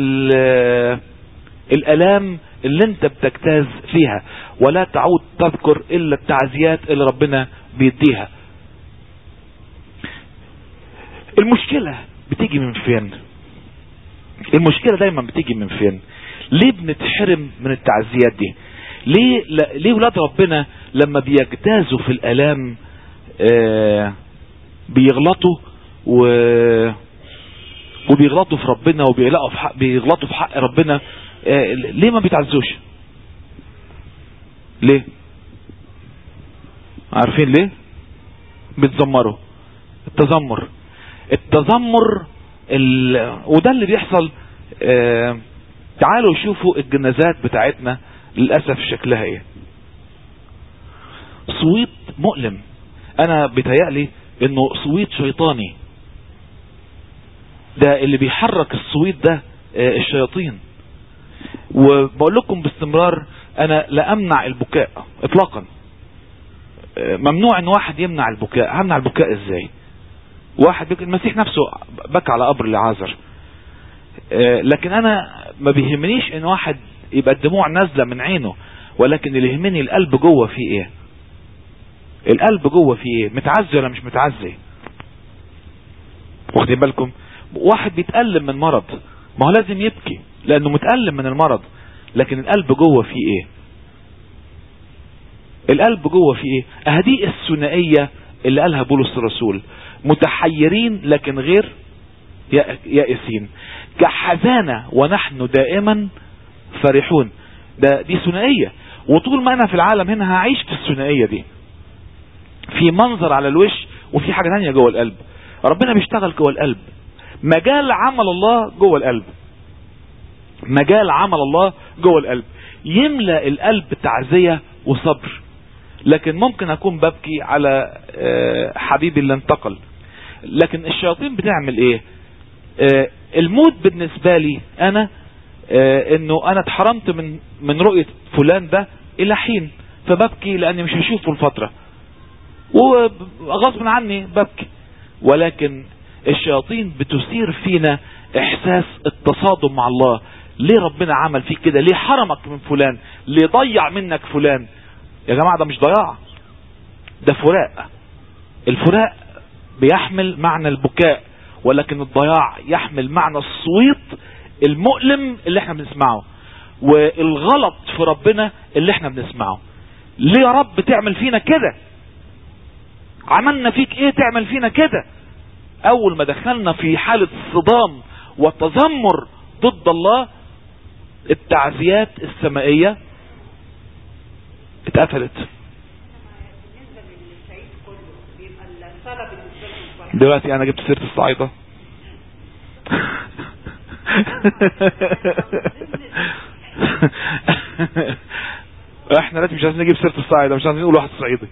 الالام اللي انت بتجتاز فيها ولا تعود تذكر الا التعزيات اللي ربنا بيديها المشكلة بتيجي من فين المشكلة دايما بتيجي من فين ليه بنتحرم من التعزيات دي ليه لا ليه ولاد ربنا لما بيجتازوا في الالام آه بيغلطوا و وبيغلطوا في ربنا وبيغلطوا في حق بيغلطوا في حق ربنا آه ليه ما بيتعزوش ليه عارفين ليه بيتذمروا التذمر التذمر ال... وده اللي بيحصل آه... تعالوا شوفوا الجنازات بتاعتنا للأسف شكلها ايه صويت مؤلم انا بيتهيألي انه صويت شيطاني ده اللي بيحرك الصويت ده آه الشياطين وبقول لكم باستمرار انا لا امنع البكاء اطلاقا آه ممنوع ان واحد يمنع البكاء همنع البكاء ازاي واحد بك... المسيح نفسه بكى على قبر العازر آه لكن انا ما بيهمنيش ان واحد يبقى الدموع نازلة من عينه ولكن اللي يهمني القلب جوه فيه ايه القلب جوه فيه ايه متعزي ولا مش متعزي واخدين بالكم واحد بيتألم من مرض ما هو لازم يبكي لانه متألم من المرض لكن القلب جوه فيه ايه القلب جوه فيه ايه اهدي الثنائيه اللي قالها بولس الرسول متحيرين لكن غير يائسين كحزانة ونحن دائما فرحون ده دي ثنائية وطول ما انا في العالم هنا هعيش في الثنائية دي في منظر على الوش وفي حاجة تانية جوه القلب ربنا بيشتغل جوه القلب مجال عمل الله جوه القلب مجال عمل الله جوه القلب يملأ القلب تعزية وصبر لكن ممكن اكون ببكي على حبيبي اللي انتقل لكن الشياطين بتعمل ايه الموت بالنسبة لي انا انه انا اتحرمت من من رؤية فلان ده الى حين فببكي لاني مش هشوفه الفترة وغصب عني ببكي ولكن الشياطين بتثير فينا احساس التصادم مع الله ليه ربنا عمل فيك كده ليه حرمك من فلان ليه ضيع منك فلان يا جماعة ده مش ضياع ده فراق الفراق بيحمل معنى البكاء ولكن الضياع يحمل معنى الصويت المؤلم اللي احنا بنسمعه والغلط في ربنا اللي احنا بنسمعه ليه يا رب تعمل فينا كده عملنا فيك ايه تعمل فينا كده اول ما دخلنا في حالة صدام وتذمر ضد الله التعزيات السمائية اتقفلت دلوقتي انا جبت سيرة الصعيدة احنا دلوقتي مش عايزين نجيب سيرة الصعيدة مش عايزين نقول واحد صعيدي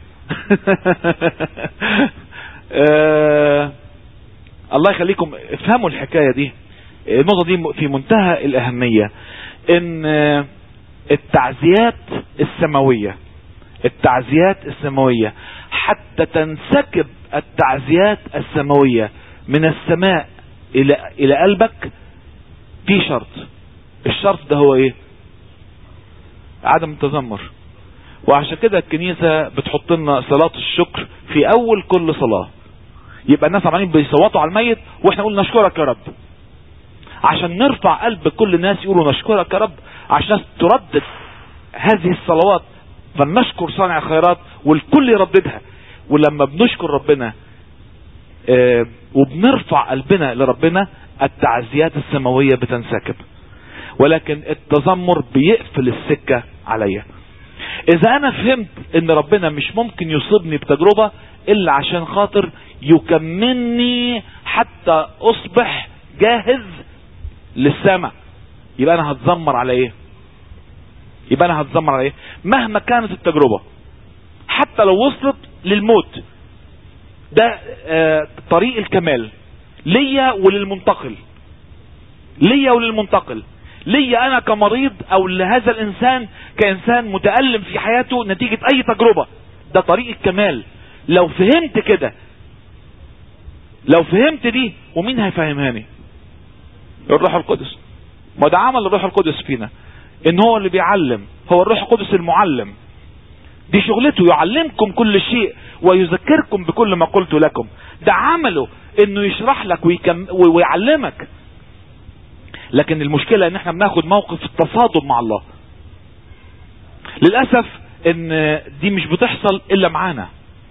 آه الله يخليكم افهموا الحكاية دي النقطة دي في منتهى الأهمية ان التعزيات السماوية التعزيات السماوية حتى تنسكب التعزيات السماوية من السماء الى الى قلبك في شرط الشرط ده هو ايه عدم التذمر وعشان كده الكنيسة بتحط لنا صلاة الشكر في اول كل صلاة يبقى الناس عمالين بيصوتوا على الميت واحنا نقول نشكرك يا رب عشان نرفع قلب كل الناس يقولوا نشكرك يا رب عشان تردد هذه الصلوات فلنشكر صانع الخيرات والكل يرددها ولما بنشكر ربنا آه وبنرفع قلبنا لربنا التعزيات السماوية بتنسكب ولكن التذمر بيقفل السكة عليا اذا انا فهمت ان ربنا مش ممكن يصيبني بتجربة الا عشان خاطر يكملني حتى اصبح جاهز للسماء يبقى انا هتذمر على ايه يبقى انا هتذمر على ايه مهما كانت التجربة حتى لو وصلت للموت ده آه طريق الكمال ليا وللمنتقل ليا وللمنتقل ليا انا كمريض او لهذا الانسان كانسان متألم في حياته نتيجة اي تجربة ده طريق الكمال لو فهمت كده لو فهمت دي ومين هيفهمهاني الروح القدس ما ده عمل الروح القدس فينا ان هو اللي بيعلم هو الروح القدس المعلم دي شغلته يعلمكم كل شيء ويذكركم بكل ما قلت لكم ده عمله انه يشرح لك ويكم ويعلمك لكن المشكلة ان احنا بناخد موقف التصادم مع الله للأسف ان دي مش بتحصل الا معانا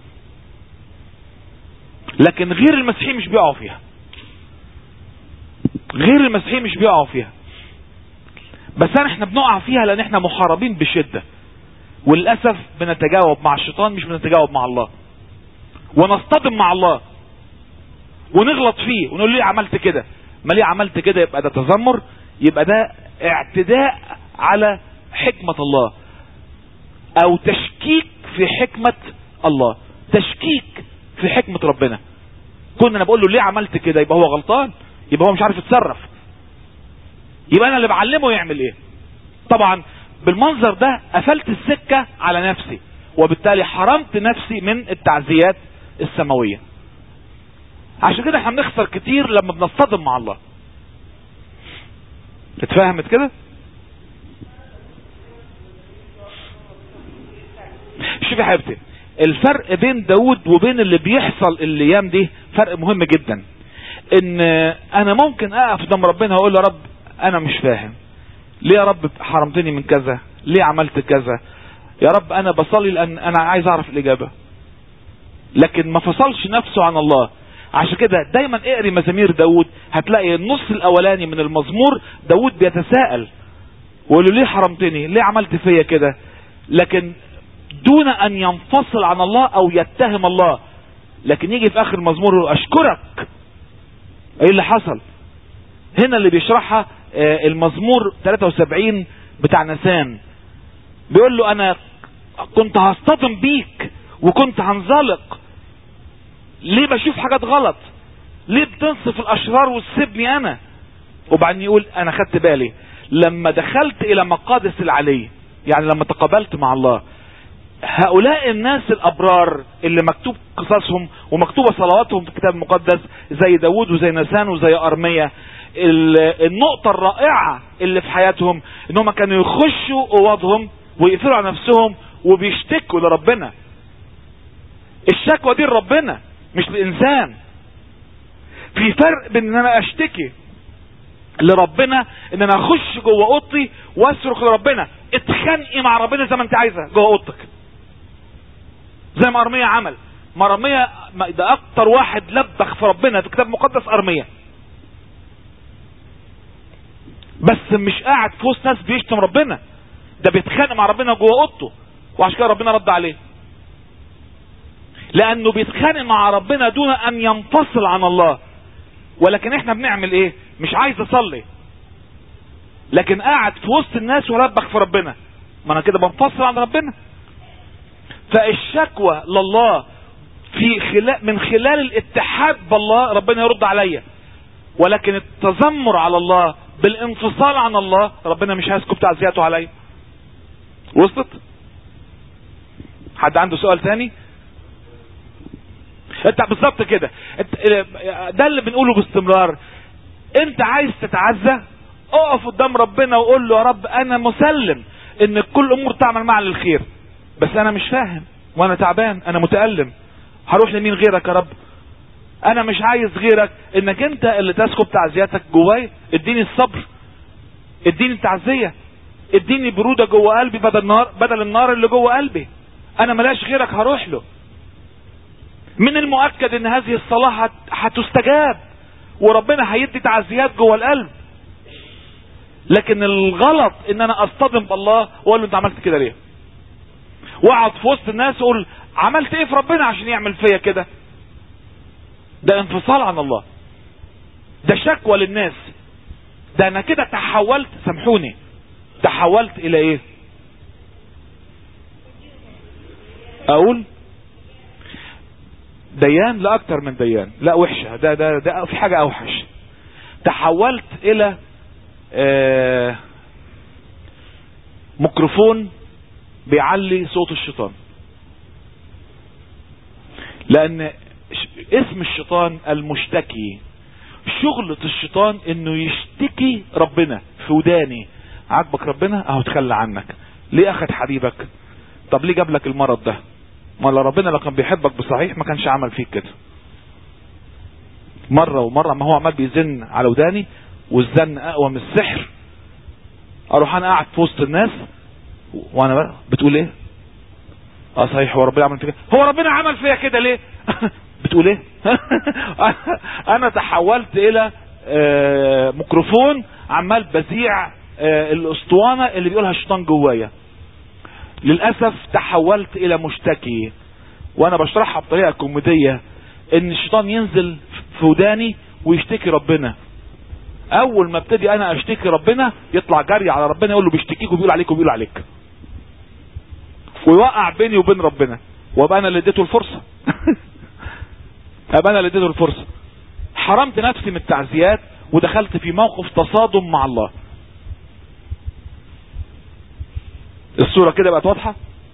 لكن غير المسيحيين مش بيقعوا فيها غير المسيحيين مش بيقعوا فيها بس احنا بنقع فيها لان احنا محاربين بشدة وللأسف بنتجاوب مع الشيطان مش بنتجاوب مع الله ونصطدم مع الله ونغلط فيه ونقول ليه عملت كده ما ليه عملت كده يبقى ده تذمر يبقى ده اعتداء على حكمة الله او تشكيك في حكمة الله تشكيك في حكمة ربنا كنا انا بقول له ليه عملت كده يبقى هو غلطان يبقى هو مش عارف يتصرف يبقى انا اللي بعلمه يعمل ايه طبعا بالمنظر ده قفلت السكة على نفسي وبالتالي حرمت نفسي من التعزيات السماوية عشان كده احنا بنخسر كتير لما بنصطدم مع الله اتفهمت كده شوفي يا حبيبتي الفرق بين داود وبين اللي بيحصل الايام دي فرق مهم جدا ان انا ممكن اقف قدام ربنا واقول يا رب انا مش فاهم ليه يا رب حرمتني من كذا ليه عملت كذا يا رب انا بصلي لان انا عايز اعرف الاجابة لكن ما فصلش نفسه عن الله عشان كده دايما اقري مزامير داود هتلاقي النص الاولاني من المزمور داود بيتساءل ويقول له ليه حرمتني ليه عملت فيا كده لكن دون ان ينفصل عن الله او يتهم الله لكن يجي في اخر المزمور يقول اشكرك ايه اللي حصل هنا اللي بيشرحها المزمور 73 بتاع نسان بيقول له انا كنت هصطدم بيك وكنت هنزلق ليه بشوف حاجات غلط ليه بتنصف الاشرار وتسيبني انا وبعدين يقول انا خدت بالي لما دخلت الى مقادس العلي يعني لما تقابلت مع الله هؤلاء الناس الابرار اللي مكتوب قصصهم ومكتوبة صلواتهم في الكتاب المقدس زي داود وزي نسان وزي ارمية النقطة الرائعة اللي في حياتهم انهم كانوا يخشوا اوضهم ويقفلوا على نفسهم وبيشتكوا لربنا الشكوى دي لربنا مش للانسان في فرق بين ان انا اشتكي لربنا ان انا اخش جوه اوضتي واصرخ لربنا اتخانقي مع ربنا زي ما انت عايزه جوه اوضتك زي ما ارميا عمل ما ارميا ده اكتر واحد لبخ في ربنا في الكتاب المقدس ارميا بس مش قاعد في وسط ناس بيشتم ربنا ده بيتخانق مع ربنا جوه اوضته وعشان كده ربنا رد عليه لانه بيتخانق مع ربنا دون ان ينفصل عن الله ولكن احنا بنعمل ايه مش عايز اصلي لكن قاعد في وسط الناس ولبخ في ربنا ما انا كده بنفصل عن ربنا فالشكوى لله في خلال من خلال الاتحاد بالله ربنا يرد عليا ولكن التذمر على الله بالانفصال عن الله ربنا مش هيسكب تعزياته عليا وصلت حد عنده سؤال تاني انت بالظبط كده انت ده اللي بنقوله باستمرار انت عايز تتعزى اقف قدام ربنا وقول له يا رب انا مسلم ان كل امور تعمل معا للخير بس انا مش فاهم وانا تعبان انا متألم هروح لمين غيرك يا رب انا مش عايز غيرك انك انت اللي تسكب تعزياتك جواي اديني الصبر اديني التعزية اديني برودة جوه قلبي بدل النار بدل النار اللي جوه قلبي انا ملاش غيرك هروح له من المؤكد ان هذه الصلاة هتستجاب وربنا هيدي تعزيات جوه القلب لكن الغلط ان انا اصطدم بالله واقول له انت عملت كده ليه واقعد في وسط الناس اقول عملت ايه في ربنا عشان يعمل فيا كده ده انفصال عن الله ده شكوى للناس ده انا كده تحولت سامحوني تحولت الى ايه اقول ديان لا اكتر من ديان لا وحشة ده ده ده في حاجة اوحش تحولت الى آه ميكروفون بيعلي صوت الشيطان لان اسم الشيطان المشتكي شغلة الشيطان انه يشتكي ربنا في وداني عاجبك ربنا اهو تخلى عنك ليه اخد حبيبك طب ليه جاب لك المرض ده ما لو ربنا لو كان بيحبك بصحيح ما كانش عمل فيك كده مرة ومرة ما هو عمال بيزن على وداني والزن اقوى من السحر اروح انا قاعد في وسط الناس وانا بقى بتقول ايه اه صحيح هو ربنا عمل فيا هو ربنا عمل فيا كده ليه بتقول ايه انا تحولت الى آه ميكروفون عمال بذيع آه الاسطوانة اللي بيقولها الشيطان جوايا للأسف تحولت الى مشتكي وانا بشرحها بطريقة كوميدية ان الشيطان ينزل في وداني ويشتكي ربنا اول ما ابتدي انا اشتكي ربنا يطلع جري على ربنا يقول له بيشتكيك وبيقول عليك وبيقول عليك ويوقع بيني وبين ربنا وابقى انا اللي اديته الفرصة ابقى انا اللي اديته الفرصة حرمت نفسي من التعزيات ودخلت في موقف تصادم مع الله الصورة كده بقت واضحة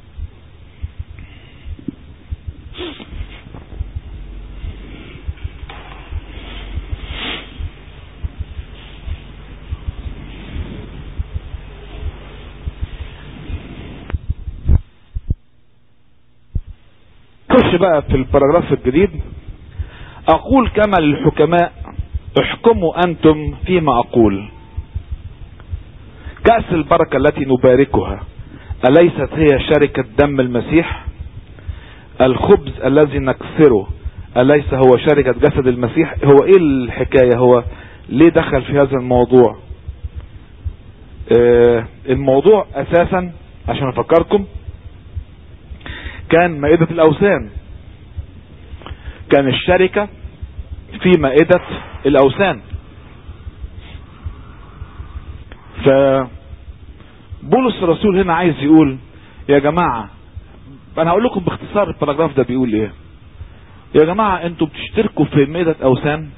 خش بقى في الباراجراف الجديد اقول كما للحكماء احكموا انتم فيما اقول كأس البركة التي نباركها أليست هي شركة دم المسيح الخبز الذي نكسره أليس هو شركة جسد المسيح هو ايه الحكاية هو ليه دخل في هذا الموضوع آه الموضوع اساسا عشان افكركم كان مائدة الاوثان كان الشركة في مائدة الاوثان ف بولس الرسول هنا عايز يقول يا جماعة انا هقول لكم باختصار الباراجراف ده بيقول ايه يا جماعة انتوا بتشتركوا في مائدة اوثان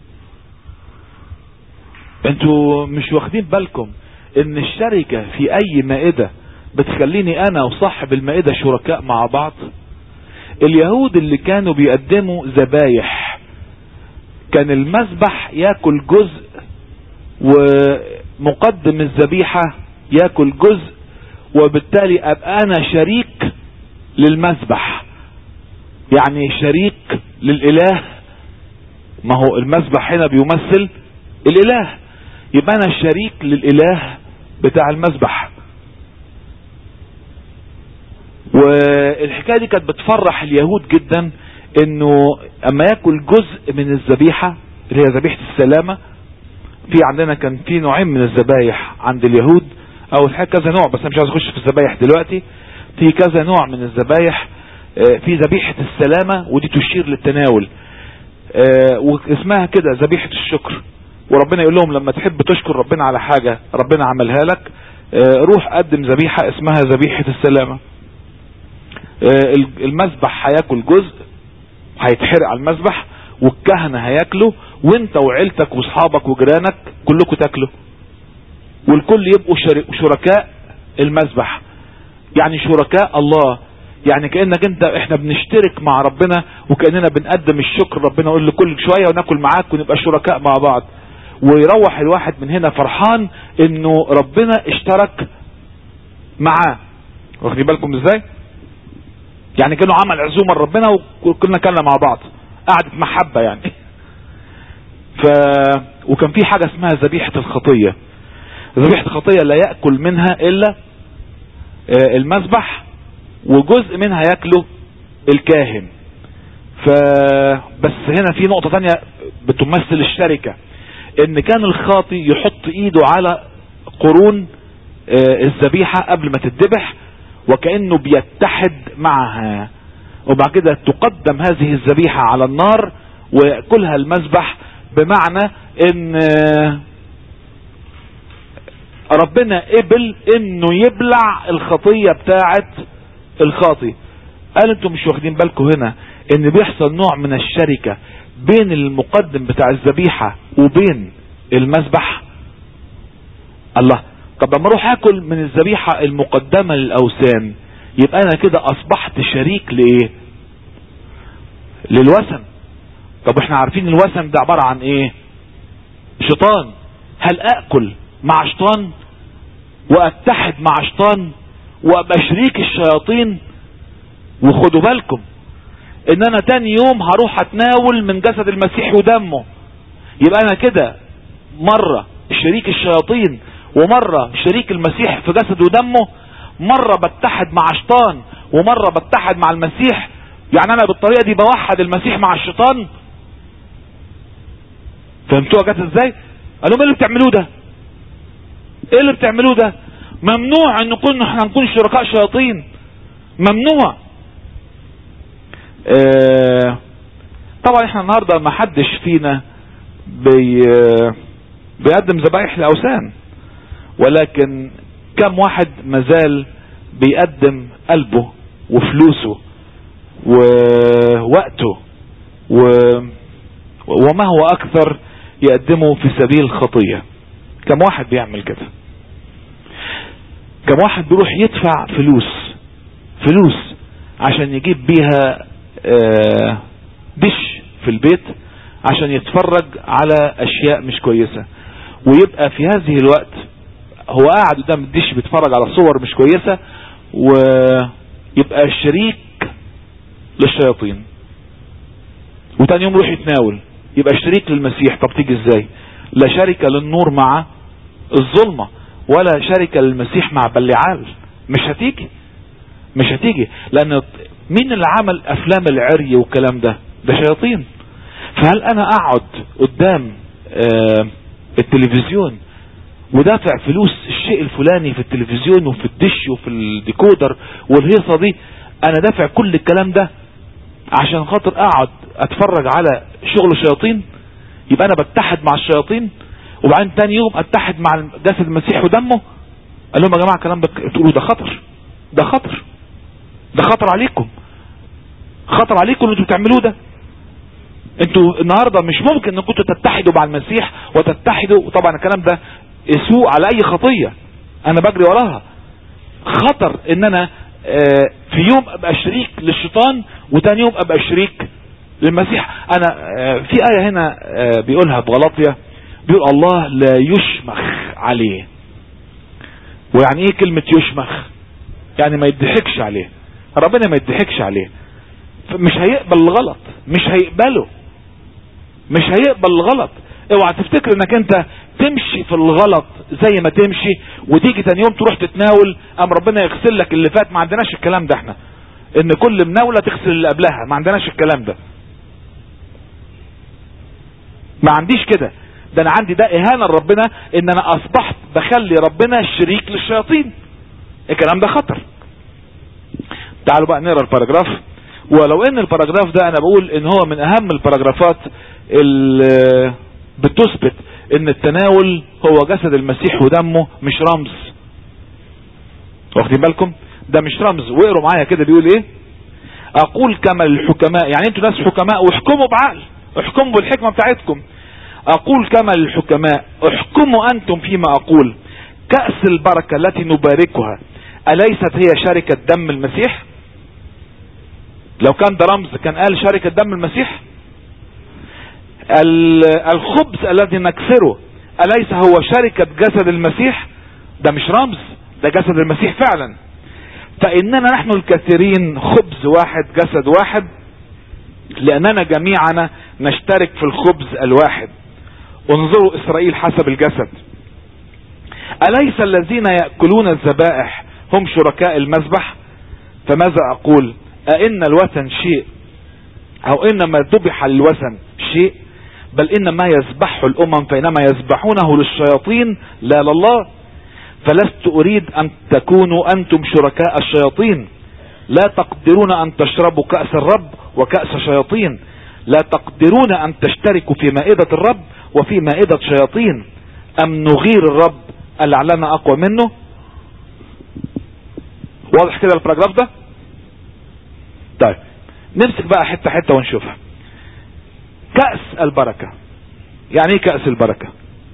انتوا مش واخدين بالكم ان الشركة في اي مائدة بتخليني انا وصاحب المائدة شركاء مع بعض اليهود اللي كانوا بيقدموا ذبايح كان المذبح ياكل جزء ومقدم الذبيحة ياكل جزء وبالتالي ابقى انا شريك للمذبح يعني شريك للاله ما هو المذبح هنا بيمثل الاله يبقى انا شريك للاله بتاع المذبح والحكاية دي كانت بتفرح اليهود جدا انه اما ياكل جزء من الذبيحة اللي هي ذبيحة السلامة في عندنا كان في نوعين من الذبايح عند اليهود او الحقيقة كذا نوع بس انا مش عايز اخش في الذبايح دلوقتي في كذا نوع من الذبايح في ذبيحة السلامة ودي تشير للتناول واسمها كده ذبيحة الشكر وربنا يقول لهم لما تحب تشكر ربنا على حاجة ربنا عملها لك روح قدم ذبيحة اسمها ذبيحة السلامة المذبح هياكل جزء هيتحرق على المذبح والكهنة هياكلوا وانت وعيلتك واصحابك وجيرانك كلكم تاكلوا والكل يبقوا شركاء المذبح يعني شركاء الله يعني كأنك انت احنا بنشترك مع ربنا وكأننا بنقدم الشكر ربنا يقول لكل شوية وناكل معاك ونبقى شركاء مع بعض ويروح الواحد من هنا فرحان انه ربنا اشترك معاه واخدين بالكم ازاي يعني كانوا عمل عزومة لربنا وكلنا كلنا مع بعض قعدة محبة يعني ف وكان في حاجة اسمها ذبيحة الخطية ذبيحة الخطية لا يأكل منها الا المذبح وجزء منها ياكله الكاهن فبس هنا في نقطة تانية بتمثل الشركة ان كان الخاطي يحط ايده على قرون الذبيحة قبل ما تتذبح وكأنه بيتحد معها وبعد كده تقدم هذه الذبيحة على النار ويأكلها المذبح بمعنى ان ربنا قبل انه يبلع الخطية بتاعت الخاطي قال انتم مش واخدين بالكم هنا ان بيحصل نوع من الشركة بين المقدم بتاع الذبيحة وبين المذبح الله طب لما اروح اكل من الذبيحة المقدمة للاوثان يبقى انا كده اصبحت شريك لايه للوثن طب احنا عارفين الوثن ده عبارة عن ايه شيطان هل اكل مع شيطان واتحد مع شيطان وابقى شريك الشياطين وخدوا بالكم ان انا تاني يوم هروح اتناول من جسد المسيح ودمه يبقى انا كده مرة شريك الشياطين ومرة شريك المسيح في جسد ودمه مرة بتحد مع شيطان ومرة بتحد مع المسيح يعني انا بالطريقة دي بوحد المسيح مع الشيطان فهمتوها جت ازاي قالوا ايه اللي بتعملوه ده ايه اللي بتعملوه ده ممنوع ان نكون احنا نكون شركاء شياطين ممنوع اه طبعا احنا النهاردة ما حدش فينا بي بيقدم ذبائح لاوثان ولكن كم واحد مازال بيقدم قلبه وفلوسه ووقته و... وما هو اكثر يقدمه في سبيل الخطية كم واحد بيعمل كده كم واحد بيروح يدفع فلوس فلوس عشان يجيب بيها دش في البيت عشان يتفرج على اشياء مش كويسة ويبقى في هذه الوقت هو قاعد قدام الدش بيتفرج على صور مش كويسة ويبقى شريك للشياطين وتاني يوم يروح يتناول يبقى شريك للمسيح طب تيجي ازاي لا شركة للنور مع الظلمة ولا شركة للمسيح مع بلعال مش هتيجي مش هتيجي لان مين اللي عمل افلام العري والكلام ده ده شياطين فهل انا اقعد قدام آه التلفزيون ودافع فلوس الشيء الفلاني في التلفزيون وفي الدش وفي الديكودر والهيصة دي انا دافع كل الكلام ده عشان خاطر اقعد اتفرج على شغل شياطين يبقى انا بتحد مع الشياطين وبعدين تاني يوم اتحد مع جسد المسيح ودمه قال لهم يا جماعة الكلام ده تقولوا ده خطر ده خطر ده خطر عليكم خطر عليكم اللي انتوا بتعملوه ده انتوا النهاردة مش ممكن انكم تتحدوا مع المسيح وتتحدوا طبعا الكلام ده سوء على اي خطية انا بجري وراها خطر ان انا اه في يوم ابقى شريك للشيطان وتاني يوم ابقى شريك للمسيح انا اه في اية هنا اه بيقولها بغلطية بيقول الله لا يشمخ عليه ويعني ايه كلمة يشمخ يعني ما يضحكش عليه ربنا ما يضحكش عليه مش هيقبل الغلط مش هيقبله مش هيقبل الغلط اوعى تفتكر انك انت تمشي في الغلط زي ما تمشي وتيجي تاني يوم تروح تتناول ام ربنا يغسل لك اللي فات ما عندناش الكلام ده احنا ان كل مناولة تغسل اللي قبلها ما عندناش الكلام ده ما عنديش كده ده انا عندي ده اهانة لربنا ان انا اصبحت بخلي ربنا شريك للشياطين الكلام ده خطر تعالوا بقى نقرا الباراجراف ولو ان الباراجراف ده انا بقول ان هو من اهم الباراجرافات اللي بتثبت ان التناول هو جسد المسيح ودمه مش رمز واخدين بالكم ده مش رمز واقروا معايا كده بيقول ايه اقول كما الحكماء يعني انتوا ناس حكماء واحكموا بعقل احكموا بالحكمة بتاعتكم اقول كما الحكماء احكموا انتم فيما اقول كأس البركة التي نباركها أليست هي شركة دم المسيح لو كان ده رمز كان قال شركة دم المسيح الخبز الذي نكسره أليس هو شركة جسد المسيح ده مش رمز ده جسد المسيح فعلا فإننا نحن الكثيرين خبز واحد جسد واحد لأننا جميعنا نشترك في الخبز الواحد انظروا إسرائيل حسب الجسد أليس الذين يأكلون الذبائح هم شركاء المذبح فماذا أقول أئن الوثن شيء أو إنما ذبح للوثن شيء بل إنما يذبحه الأمم فإنما يذبحونه للشياطين لا لله فلست أريد أن تكونوا أنتم شركاء الشياطين لا تقدرون أن تشربوا كأس الرب وكأس شياطين لا تقدرون أن تشتركوا في مائدة الرب وفي مائدة شياطين أم نغير الرب اللي أقوى منه واضح كده البراجراف ده طيب نمسك بقى حتة حتة ونشوفها كأس البركة يعني ايه كأس البركة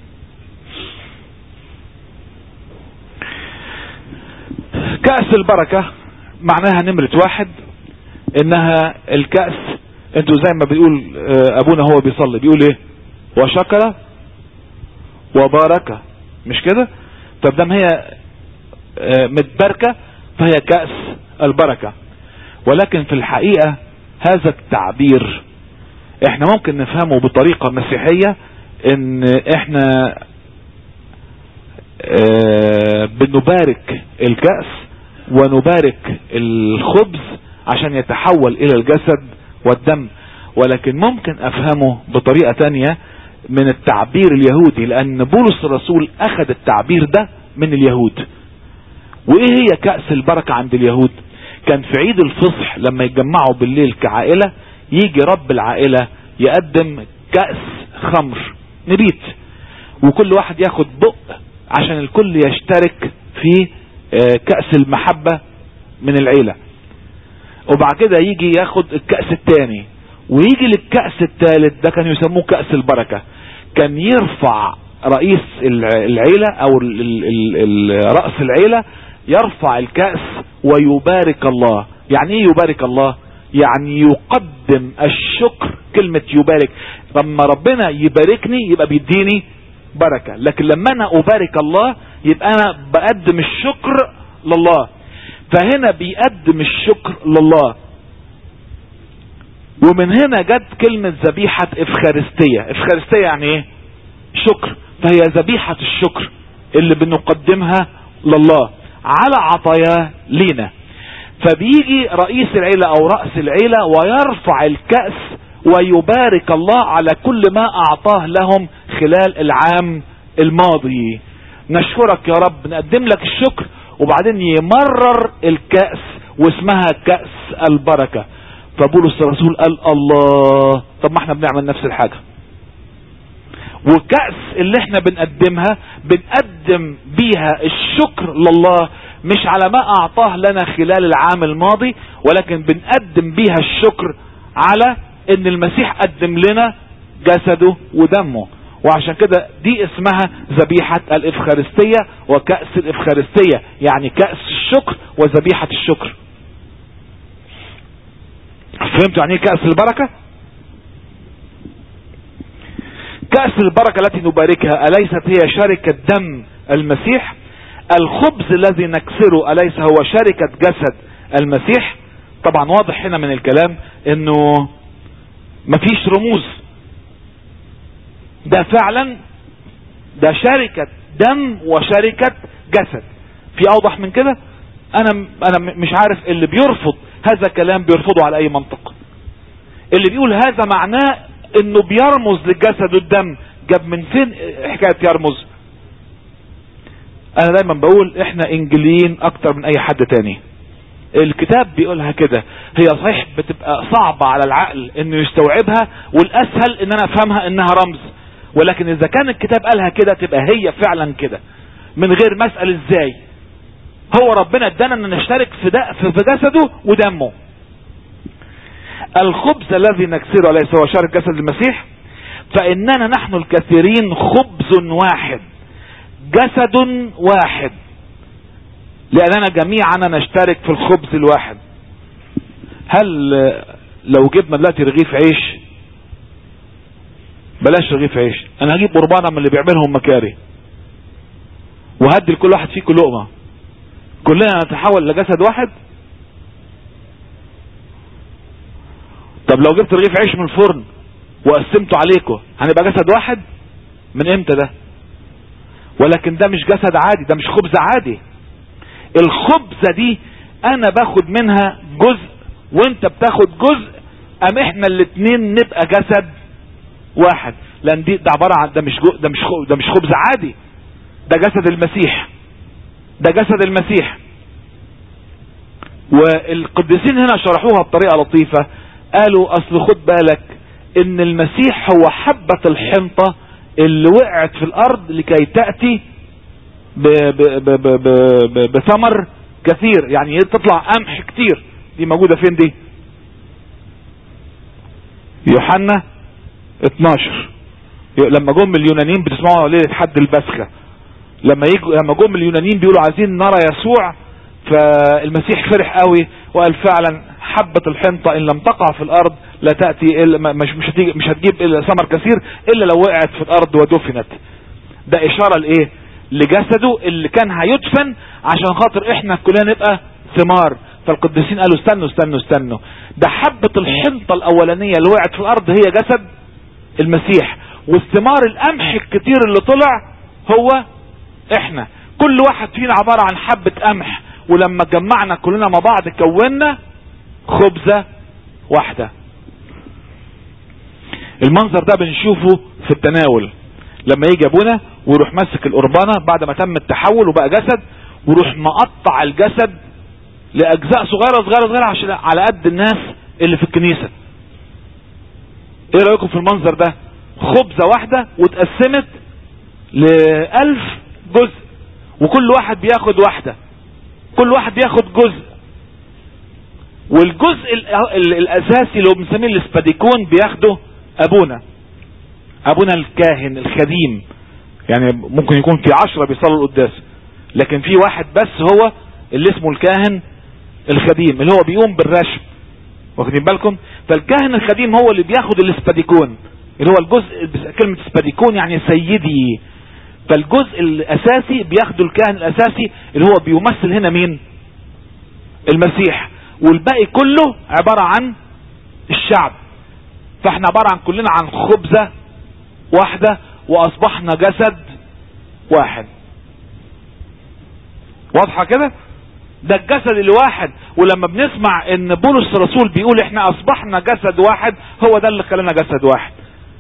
كأس البركة معناها نمرة واحد انها الكأس انتوا زي ما بيقول آه، ابونا هو بيصلي بيقول ايه وشكر وبارك مش كده طب دام هي آه، متباركة فهي كأس البركة ولكن في الحقيقة هذا التعبير احنا ممكن نفهمه بطريقة مسيحية ان احنا اه بنبارك الكأس ونبارك الخبز عشان يتحول الى الجسد والدم ولكن ممكن افهمه بطريقة تانية من التعبير اليهودي لان بولس الرسول اخذ التعبير ده من اليهود وايه هي كأس البركة عند اليهود كان في عيد الفصح لما يتجمعوا بالليل كعائلة يجي رب العائلة يقدم كأس خمر نبيت وكل واحد ياخد بق عشان الكل يشترك في آه، كأس المحبة من العيلة وبعد كده يجي ياخد الكأس التاني ويجي للكأس التالت ده كان يسموه كأس البركة كان يرفع رئيس العيلة او رأس العيلة يرفع الكأس ويبارك الله يعني ايه يبارك الله يعني يقدم الشكر كلمة يبارك لما ربنا يباركني يبقى بيديني بركة لكن لما انا ابارك الله يبقى انا بقدم الشكر لله فهنا بيقدم الشكر لله ومن هنا جت كلمة ذبيحة افخارستية افخارستية يعني ايه شكر فهي ذبيحة الشكر اللي بنقدمها لله على عطاياه لينا فبيجي رئيس العيلة او رأس العيلة ويرفع الكأس ويبارك الله على كل ما اعطاه لهم خلال العام الماضي نشكرك يا رب نقدم لك الشكر وبعدين يمرر الكأس واسمها كأس البركة فبولس الرسول قال الله طب ما احنا بنعمل نفس الحاجة وكأس اللي احنا بنقدمها بنقدم بيها الشكر لله مش على ما اعطاه لنا خلال العام الماضي ولكن بنقدم بيها الشكر على ان المسيح قدم لنا جسده ودمه وعشان كده دي اسمها ذبيحة الافخارستية وكأس الافخارستية يعني كأس الشكر وذبيحة الشكر فهمتوا يعني ايه كأس البركة كأس البركة التي نباركها أليست هي شركة دم المسيح الخبز الذي نكسره أليس هو شركة جسد المسيح طبعا واضح هنا من الكلام انه مفيش رموز ده فعلا ده شركة دم وشركة جسد في اوضح من كده انا انا مش عارف اللي بيرفض هذا كلام بيرفضه على اي منطق اللي بيقول هذا معناه انه بيرمز للجسد والدم جاب من فين حكاية يرمز انا دايما بقول احنا انجليين اكتر من اي حد تاني الكتاب بيقولها كده هي صحيح بتبقى صعبة على العقل انه يستوعبها والاسهل ان انا افهمها انها رمز ولكن اذا كان الكتاب قالها كده تبقى هي فعلا كده من غير ما اسال ازاي هو ربنا ادانا ان نشترك في, في جسده ودمه الخبز الذي نكسره ليس هو شرك جسد المسيح فاننا نحن الكثيرين خبز واحد جسد واحد لاننا جميعنا نشترك في الخبز الواحد هل لو جبنا دلوقتي رغيف عيش بلاش رغيف عيش انا هجيب قربانه من اللي بيعملهم مكاري وهدي لكل واحد فيكم لقمه كلنا نتحول لجسد واحد طب لو جبت رغيف عيش من الفرن وقسمته عليكم هنبقى جسد واحد من امتى ده ولكن ده مش جسد عادي ده مش خبز عادي الخبزة دي انا باخد منها جزء وانت بتاخد جزء ام احنا الاتنين نبقى جسد واحد لان دي ده عبارة عن ده مش جو ده مش خبز ده مش خبز عادي ده جسد المسيح ده جسد المسيح والقديسين هنا شرحوها بطريقة لطيفة قالوا اصل خد بالك ان المسيح هو حبة الحنطة اللي وقعت في الارض لكي تأتي بثمر كثير يعني تطلع قمح كتير دي موجودة فين دي يوحنا 12 لما جم اليونانيين بتسمعوا ليلة حد البسخة لما يجوا لما جم اليونانيين بيقولوا عايزين نرى يسوع فالمسيح فرح قوي وقال فعلا حبة الحنطة ان لم تقع في الارض لا تأتي إلا مش مش هتيجي مش هتجيب الا ثمر كثير الا لو وقعت في الارض ودفنت ده اشارة لايه لجسده اللي كان هيدفن عشان خاطر احنا كلنا نبقى ثمار فالقديسين قالوا استنوا استنوا استنوا ده حبة الحنطة الاولانية اللي وقعت في الارض هي جسد المسيح والثمار القمح الكتير اللي طلع هو احنا كل واحد فينا عبارة عن حبة قمح ولما جمعنا كلنا مع بعض كونا خبزة واحدة المنظر ده بنشوفه في التناول لما يجي ابونا ويروح ماسك القربانة بعد ما تم التحول وبقى جسد ويروح مقطع الجسد لاجزاء صغيرة صغيرة صغيرة عشان على قد الناس اللي في الكنيسة ايه رأيكم في المنظر ده خبزة واحدة واتقسمت لألف جزء وكل واحد بياخد واحدة كل واحد بياخد جزء والجزء الاساسي اللي هو بنسميه الاسباديكون بياخده ابونا ابونا الكاهن الخديم يعني ممكن يكون في عشرة بيصلوا القداس لكن في واحد بس هو اللي اسمه الكاهن الخديم اللي هو بيقوم بالرشم واخدين بالكم فالكاهن الخديم هو اللي بياخد الاسباديكون اللي هو الجزء كلمة اسباديكون يعني سيدي فالجزء الاساسي بياخده الكاهن الاساسي اللي هو بيمثل هنا مين المسيح والباقي كله عبارة عن الشعب فاحنا عبارة عن كلنا عن خبزة واحدة واصبحنا جسد واحد واضحة كده ده الجسد الواحد ولما بنسمع ان بولس الرسول بيقول احنا اصبحنا جسد واحد هو ده اللي خلانا جسد واحد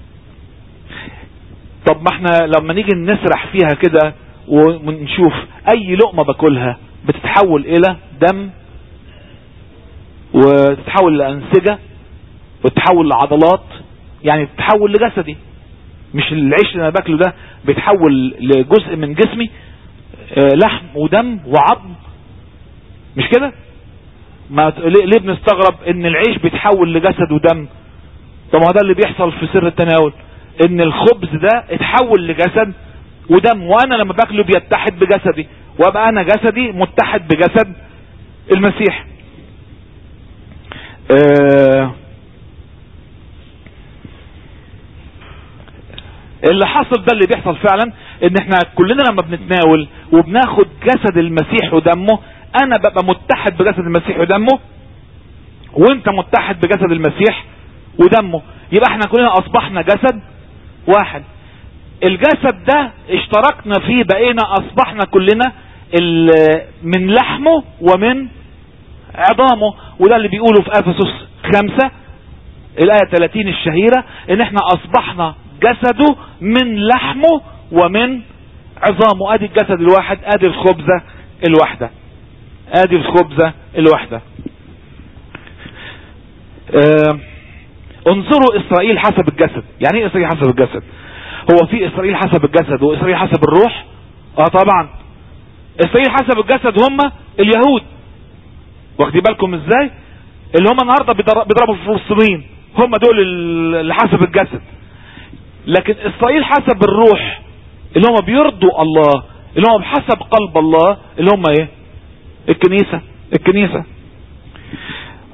طب ما احنا لما نيجي نسرح فيها كده ونشوف اي لقمة باكلها بتتحول الى دم وتتحول لانسجة وتتحول لعضلات يعني تتحول لجسدي مش العيش اللي انا باكله ده بيتحول لجزء من جسمي لحم ودم وعظم مش كده ما ليه بنستغرب ان العيش بيتحول لجسد ودم طب ما ده اللي بيحصل في سر التناول ان الخبز ده اتحول لجسد ودم وانا لما باكله بيتحد بجسدي وابقى انا جسدي متحد بجسد المسيح آه اللي حصل ده اللي بيحصل فعلا ان احنا كلنا لما بنتناول وبناخد جسد المسيح ودمه انا ببقى متحد بجسد المسيح ودمه وانت متحد بجسد المسيح ودمه يبقى احنا كلنا اصبحنا جسد واحد الجسد ده اشتركنا فيه بقينا اصبحنا كلنا من لحمه ومن عظامه وده اللي بيقوله في افسس خمسة الاية 30 الشهيرة ان احنا اصبحنا جسده من لحمه ومن عظامه ادي الجسد الواحد ادي الخبزة الواحدة ادي الخبزة الواحدة اه انظروا اسرائيل حسب الجسد يعني ايه اسرائيل حسب الجسد هو في اسرائيل حسب الجسد واسرائيل حسب الروح اه طبعا اسرائيل حسب الجسد هم اليهود واخدين بالكم ازاي اللي هم النهاردة بيضربوا في فلسطين هم دول اللي حسب الجسد لكن اسرائيل حسب الروح اللي هم بيرضوا الله اللي هم بحسب قلب الله اللي هم ايه الكنيسة الكنيسة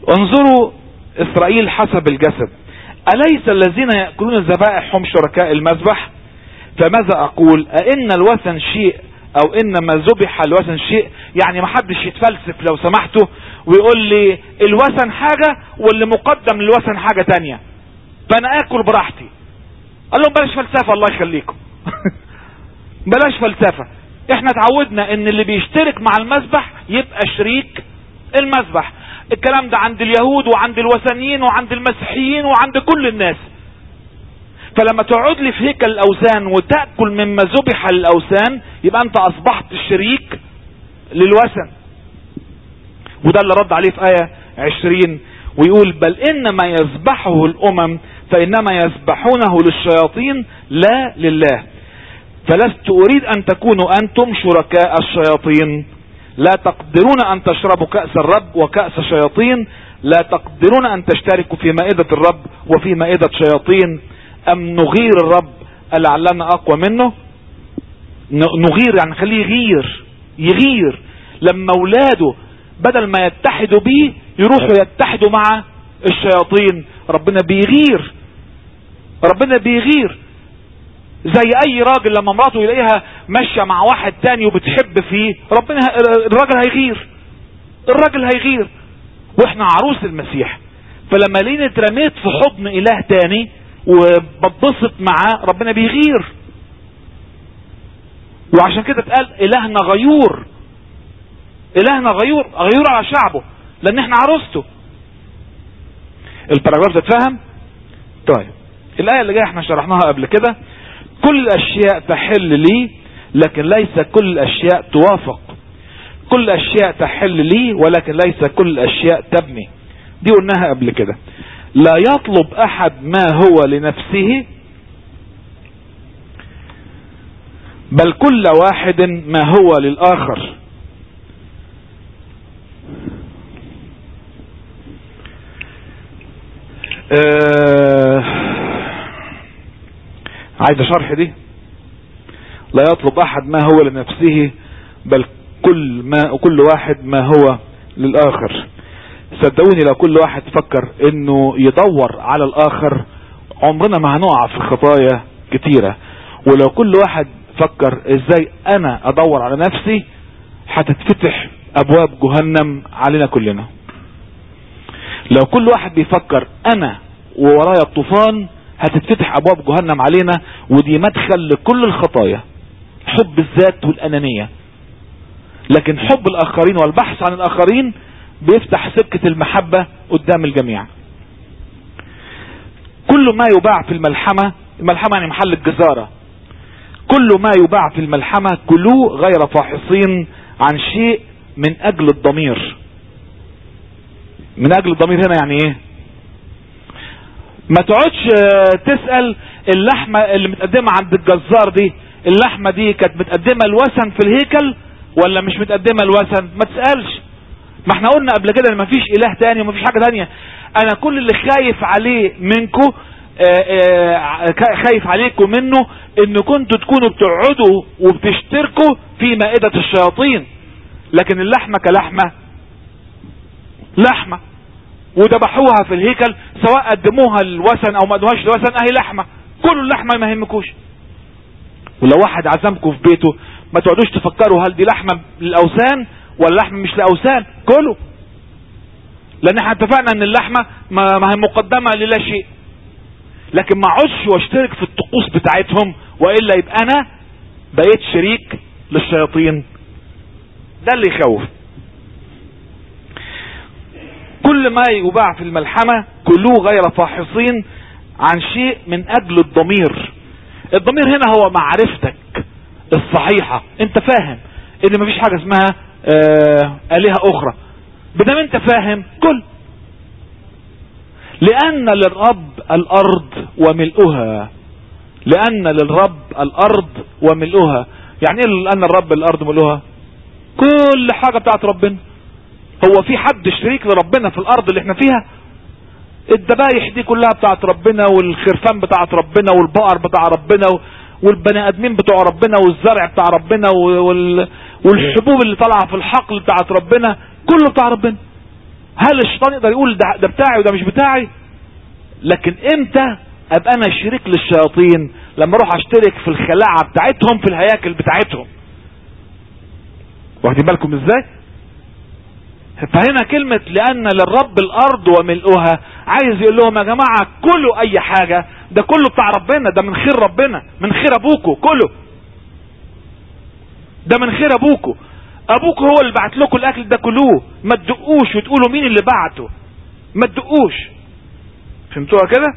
انظروا اسرائيل حسب الجسد اليس الذين يأكلون الذبائح هم شركاء المذبح فماذا اقول ائن الوثن شيء او انما ذبح الوثن شيء يعني ما حدش يتفلسف لو سمحتوا ويقول لي الوثن حاجة واللي مقدم للوثن حاجة تانية فانا اكل براحتي قال لهم بلاش فلسفة الله يخليكم بلاش فلسفة احنا اتعودنا ان اللي بيشترك مع المذبح يبقى شريك المذبح الكلام ده عند اليهود وعند الوثنيين وعند المسيحيين وعند كل الناس فلما تقعد لي في هيكل الاوثان وتأكل مما ذبح للاوثان يبقى انت اصبحت شريك للوثن وده اللي رد عليه في آية عشرين ويقول بل انما يذبحه الامم فانما يذبحونه للشياطين لا لله فلست اريد ان تكونوا انتم شركاء الشياطين لا تقدرون ان تشربوا كأس الرب وكأس شياطين لا تقدرون ان تشتركوا في مائدة الرب وفي مائدة شياطين ام نغير الرب لعلنا اقوى منه نغير يعني خليه يغير يغير لما اولاده بدل ما يتحدوا بيه يروحوا يتحدوا مع الشياطين ربنا بيغير ربنا بيغير زي اي راجل لما مراته يلاقيها ماشيه مع واحد تاني وبتحب فيه ربنا الراجل هيغير الراجل هيغير واحنا عروس المسيح فلما لين اترميت في حضن اله تاني وبتبسط معاه ربنا بيغير وعشان كده اتقال الهنا غيور الهنا غيور غيور على شعبه لان احنا عروسته الباراجراف ده اتفهم طيب الايه اللي جايه احنا شرحناها قبل كده كل الاشياء تحل لي لكن ليس كل الاشياء توافق كل الاشياء تحل لي ولكن ليس كل الاشياء تبني دي قلناها قبل كده لا يطلب احد ما هو لنفسه بل كل واحد ما هو للاخر آه عايز شرح دي لا يطلب احد ما هو لنفسه بل كل ما كل واحد ما هو للاخر صدقوني لو كل واحد فكر انه يدور على الاخر عمرنا ما هنقع في خطايا كتيرة ولو كل واحد فكر ازاي انا ادور على نفسي هتتفتح ابواب جهنم علينا كلنا لو كل واحد بيفكر انا وورايا الطوفان هتتفتح ابواب جهنم علينا ودي مدخل لكل الخطايا حب الذات والانانية لكن حب الاخرين والبحث عن الاخرين بيفتح سكة المحبة قدام الجميع كل ما يباع في الملحمة الملحمة يعني محل الجزارة كل ما يباع في الملحمة كلوه غير فاحصين عن شيء من اجل الضمير من اجل الضمير هنا يعني ايه ما تقعدش تسأل اللحمة اللي متقدمة عند الجزار دي اللحمة دي كانت متقدمة الوثن في الهيكل ولا مش متقدمة الوثن ما تسألش ما احنا قلنا قبل كده ان مفيش اله تاني ومفيش حاجة تانية انا كل اللي خايف عليه منكم خايف عليكم منه ان كنتوا تكونوا بتقعدوا وبتشتركوا في مائدة الشياطين لكن اللحمة كلحمة لحمة وذبحوها في الهيكل سواء قدموها الوثن او ما قدموهاش الوثن اهي لحمة كل اللحمة ما يهمكوش ولو واحد عزمكم في بيته ما تقعدوش تفكروا هل دي لحمة للاوثان ولا لحمة مش لاوثان كله لان احنا اتفقنا ان اللحمة ما هي مقدمة للا شيء لكن ما اقعدش واشترك في الطقوس بتاعتهم والا يبقى انا بقيت شريك للشياطين ده اللي يخوف كل ما يباع في الملحمة كلوه غير فاحصين عن شيء من اجل الضمير الضمير هنا هو معرفتك الصحيحة انت فاهم ان مفيش حاجة اسمها آه الهة اخرى بدم انت فاهم كل لان للرب الارض وملؤها لان للرب الارض وملؤها يعني ايه لان الرب الارض وملؤها كل حاجة بتاعت ربنا هو في حد شريك لربنا في الارض اللي احنا فيها الذبايح دي كلها بتاعت ربنا والخرفان بتاعت ربنا والبقر بتاع ربنا والبني ادمين بتوع ربنا والزرع بتاع ربنا والحبوب اللي طالعه في الحقل بتاعت ربنا كله بتاع ربنا هل الشيطان يقدر يقول ده, ده بتاعي وده مش بتاعي لكن امتى ابقى انا شريك للشياطين لما اروح اشترك في الخلاعة بتاعتهم في الهياكل بتاعتهم واخدين بالكم ازاي فهنا كلمة لان للرب الارض وملؤها عايز يقول لهم يا جماعة كلوا اي حاجة ده كله بتاع ربنا ده من خير ربنا من خير ابوكوا كله ده من خير ابوكوا ابوكوا هو اللي بعت لكم الاكل ده كلوه ما تدقوش وتقولوا مين اللي بعته ما تدقوش فهمتوها كده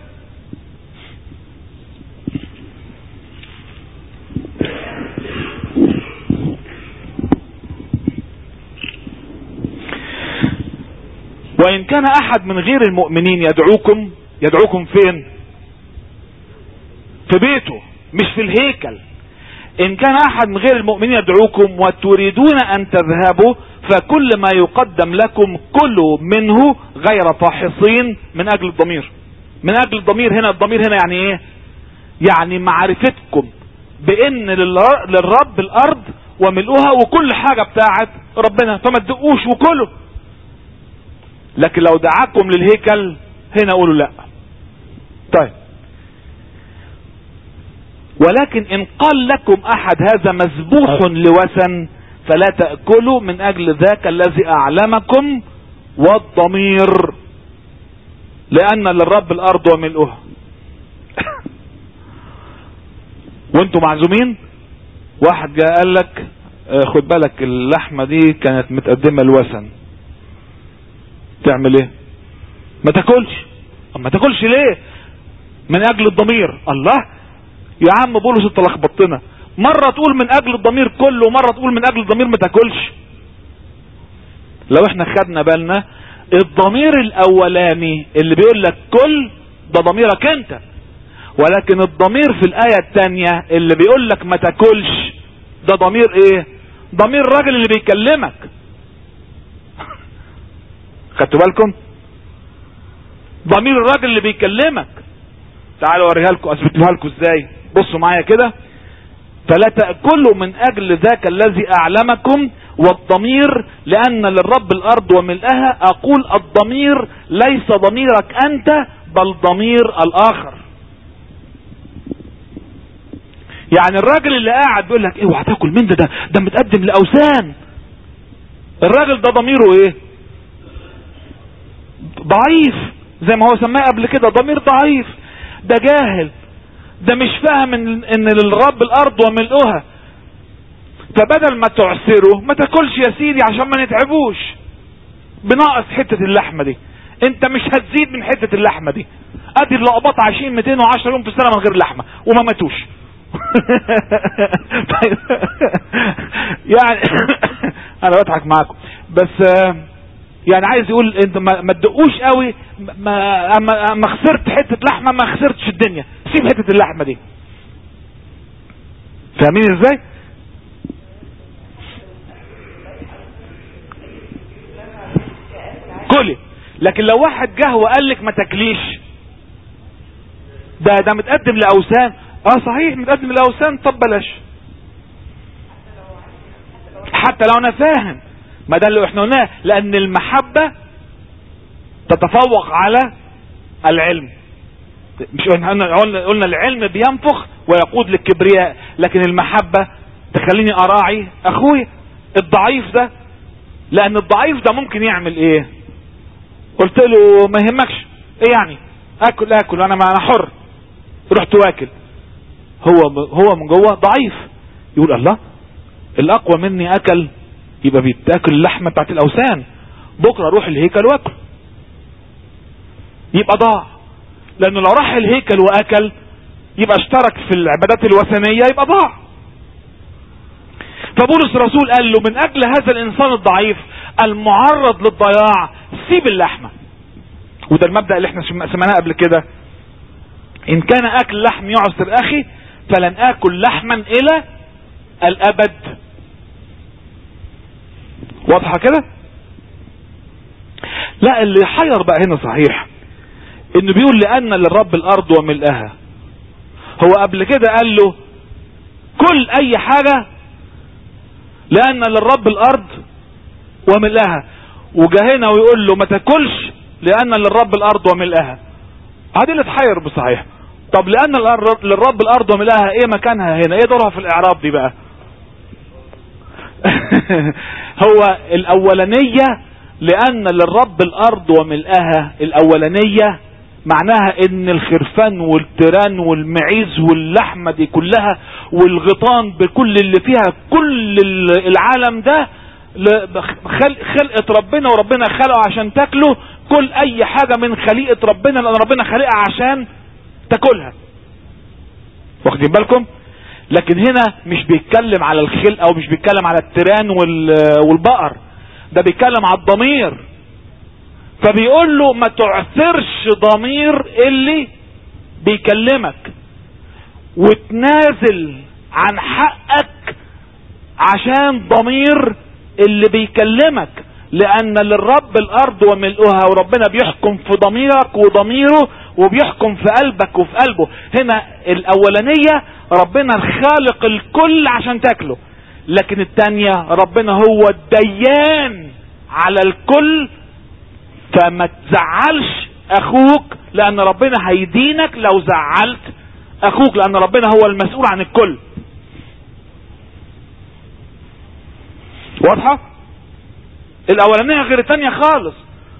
وان كان احد من غير المؤمنين يدعوكم يدعوكم فين في بيته مش في الهيكل ان كان احد من غير المؤمنين يدعوكم وتريدون ان تذهبوا فكل ما يقدم لكم كله منه غير فاحصين من اجل الضمير من اجل الضمير هنا الضمير هنا يعني ايه يعني معرفتكم بان للرب الارض وملؤها وكل حاجة بتاعت ربنا فما تدقوش وكله لكن لو دعاكم للهيكل هنا قولوا لا طيب ولكن ان قال لكم احد هذا مذبوح لوثن فلا تأكلوا من اجل ذاك الذي اعلمكم والضمير لان للرب الارض وملؤها وانتم معزومين واحد جاء قال لك خد بالك اللحمة دي كانت متقدمة الوثن تعمل ايه ما تاكلش ما تاكلش ليه من اجل الضمير الله يا عم بولس انت لخبطتنا مرة تقول من اجل الضمير كله ومرة تقول من اجل الضمير ما تاكلش لو احنا خدنا بالنا الضمير الاولاني اللي بيقول لك كل ده ضميرك انت ولكن الضمير في الاية التانية اللي بيقول لك ما تاكلش ده ضمير ايه ضمير الراجل اللي بيكلمك خدتوا بالكم ضمير الراجل اللي بيكلمك تعالوا اوريها لكم اثبتها لكم ازاي بصوا معايا كده فلا تأكلوا من اجل ذاك الذي اعلمكم والضمير لان للرب الارض وملئها اقول الضمير ليس ضميرك انت بل ضمير الاخر يعني الراجل اللي قاعد بيقول لك اوعى تاكل من ده ده ده متقدم لاوثان الراجل ده ضميره ايه ضعيف زي ما هو سماه قبل كده ضمير ضعيف ده جاهل ده مش فاهم ان, إن للرب الارض وملؤها فبدل ما تعسره ما تاكلش يا سيدي عشان ما نتعبوش بناقص حتة اللحمة دي انت مش هتزيد من حتة اللحمة دي ادي اللقبات عايشين 210 يوم في السنة من غير لحمة وما ماتوش طيب يعني انا بضحك معاكم بس يعني عايز يقول انت ما تدقوش قوي ما اما خسرت حتة لحمة ما خسرتش الدنيا سيب حتة اللحمة دي فاهمين ازاي كلي لكن لو واحد جه وقال لك ما تاكليش ده ده متقدم لاوثان اه صحيح متقدم لاوثان طب بلاش حتى لو انا فاهم ما ده اللي احنا قلناه لان المحبة تتفوق على العلم مش قلنا قلنا العلم بينفخ ويقود للكبرياء لكن المحبة تخليني اراعي اخوي الضعيف ده لان الضعيف ده ممكن يعمل ايه قلت له ما يهمكش ايه يعني اكل اكل انا ما انا حر رحت واكل هو هو من جوه ضعيف يقول الله الاقوى مني اكل يبقى بيتاكل اللحمه بتاعت الاوثان بكره اروح الهيكل واكل يبقى ضاع لانه لو راح الهيكل واكل يبقى اشترك في العبادات الوثنيه يبقى ضاع فبولس الرسول قال له من اجل هذا الانسان الضعيف المعرض للضياع سيب اللحمه وده المبدا اللي احنا سمعناه قبل كده ان كان اكل لحم يعسر اخي فلن اكل لحما الى الابد واضحة كده لا اللي حير بقى هنا صحيح انه بيقول لان للرب الارض وملئها هو قبل كده قال له كل اي حاجة لان للرب الارض وملئها وجا هنا ويقول له ما تاكلش لان للرب الارض وملئها هذه اللي تحير بصحيح طب لان للرب الارض وملئها ايه مكانها هنا ايه دورها في الاعراب دي بقى هو الاولانية لان للرب الارض وملئها الاولانية معناها ان الخرفان والتران والمعيز واللحمة دي كلها والغطان بكل اللي فيها كل العالم ده خلقة ربنا وربنا خلقه عشان تاكله كل اي حاجة من خليقة ربنا لان ربنا خلقها عشان تاكلها واخدين بالكم لكن هنا مش بيتكلم على الخلق او مش بيتكلم على التيران والبقر ده بيتكلم على الضمير فبيقول له ما تعثرش ضمير اللي بيكلمك وتنازل عن حقك عشان ضمير اللي بيكلمك لان للرب الارض وملؤها وربنا بيحكم في ضميرك وضميره وبيحكم في قلبك وفي قلبه هنا الاولانية ربنا الخالق الكل عشان تاكله لكن التانية ربنا هو الديان على الكل فما تزعلش اخوك لان ربنا هيدينك لو زعلت اخوك لان ربنا هو المسؤول عن الكل واضحة الاولانية غير التانية خالص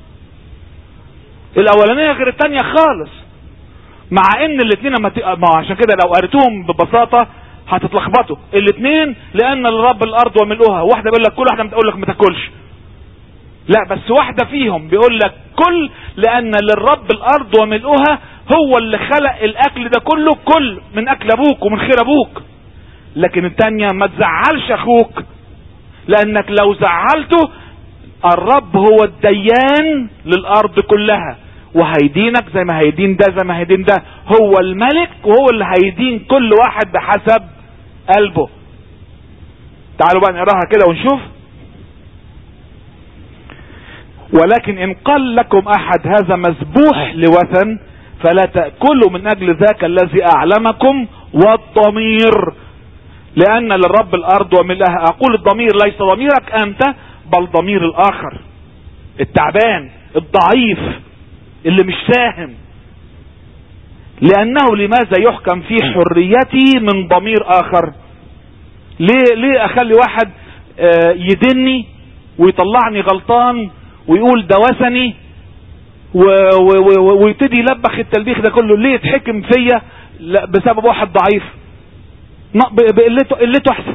الاولانية غير التانية خالص مع ان الاثنين ما عشان كده لو قريتوهم ببساطة هتتلخبطوا الاثنين لان الرب الارض وملؤها واحدة بيقول لك كل واحدة بتقول لك ما تاكلش لا بس واحدة فيهم بيقول لك كل لان للرب الارض وملؤها هو اللي خلق الاكل ده كله كل من اكل ابوك ومن خير ابوك لكن التانية ما تزعلش اخوك لانك لو زعلته الرب هو الديان للارض كلها وهيدينك زي ما هيدين ده زي ما هيدين ده هو الملك وهو اللي هيدين كل واحد بحسب قلبه تعالوا بقى نقراها كده ونشوف ولكن ان قال لكم احد هذا مذبوح لوثن فلا تأكلوا من اجل ذاك الذي اعلمكم والضمير لان للرب الارض وملها اقول الضمير ليس ضميرك انت بل ضمير الاخر التعبان الضعيف اللي مش فاهم لانه لماذا يحكم في حريتي من ضمير اخر ليه ليه اخلي واحد يدني ويطلعني غلطان ويقول ده وثني ويبتدي يلبخ التلبيخ ده كله ليه يتحكم فيا بسبب واحد ضعيف بقلته قلته احسن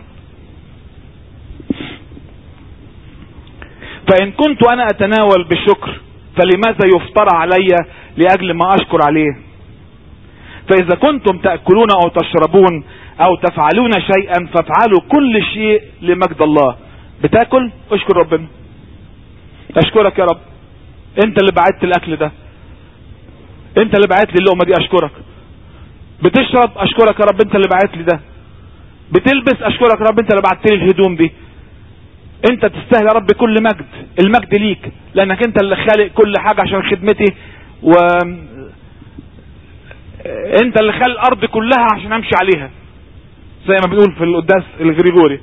فان كنت انا اتناول بالشكر فلماذا يفترى علي لاجل ما اشكر عليه فاذا كنتم تأكلون او تشربون او تفعلون شيئا فافعلوا كل شيء لمجد الله بتاكل اشكر ربنا اشكرك يا رب انت اللي بعت الاكل ده انت اللي بعت لي اللقمه دي اشكرك بتشرب اشكرك يا رب انت اللي بعت لي ده بتلبس اشكرك يا رب انت اللي بعت لي الهدوم دي انت تستاهل يا رب كل مجد المجد ليك لانك انت اللي خالق كل حاجة عشان خدمتي و انت اللي خالق الارض كلها عشان امشي عليها زي ما بنقول في القداس الغريغوري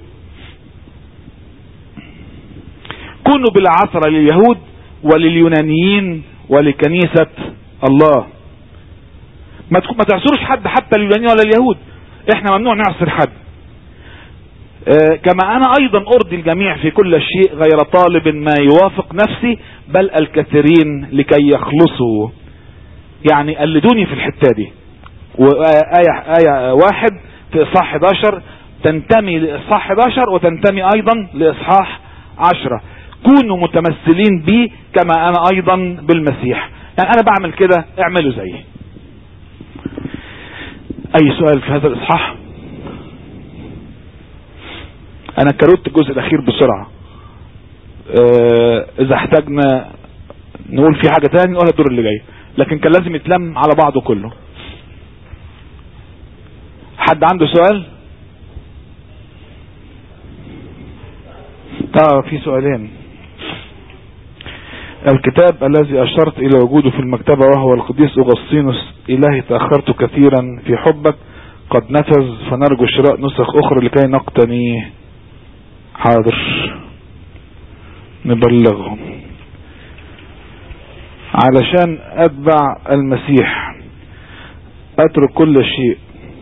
كونوا بلا عثرة لليهود ولليونانيين ولكنيسة الله ما ما تعصروش حد حتى اليونانيين ولا اليهود احنا ممنوع نعصر حد اه كما انا ايضا ارضي الجميع في كل شيء غير طالب ما يوافق نفسي بل الكثيرين لكي يخلصوا يعني قلدوني في الحتة دي وآية آية واحد في اصحاح 11 تنتمي لاصحاح 11 وتنتمي ايضا لاصحاح 10 كونوا متمثلين بي كما انا ايضا بالمسيح يعني انا بعمل كده اعملوا زيي اي سؤال في هذا الاصحاح انا كروت الجزء الاخير بسرعة اه اذا احتاجنا نقول في حاجة تاني نقولها الدور اللي جاي لكن كان لازم يتلم على بعضه كله حد عنده سؤال اه في سؤالين الكتاب الذي اشرت الى وجوده في المكتبة وهو القديس اغسطينوس الهي تأخرت كثيرا في حبك قد نفذ فنرجو شراء نسخ اخرى لكي نقتنيه حاضر نبلغهم علشان اتبع المسيح اترك كل شيء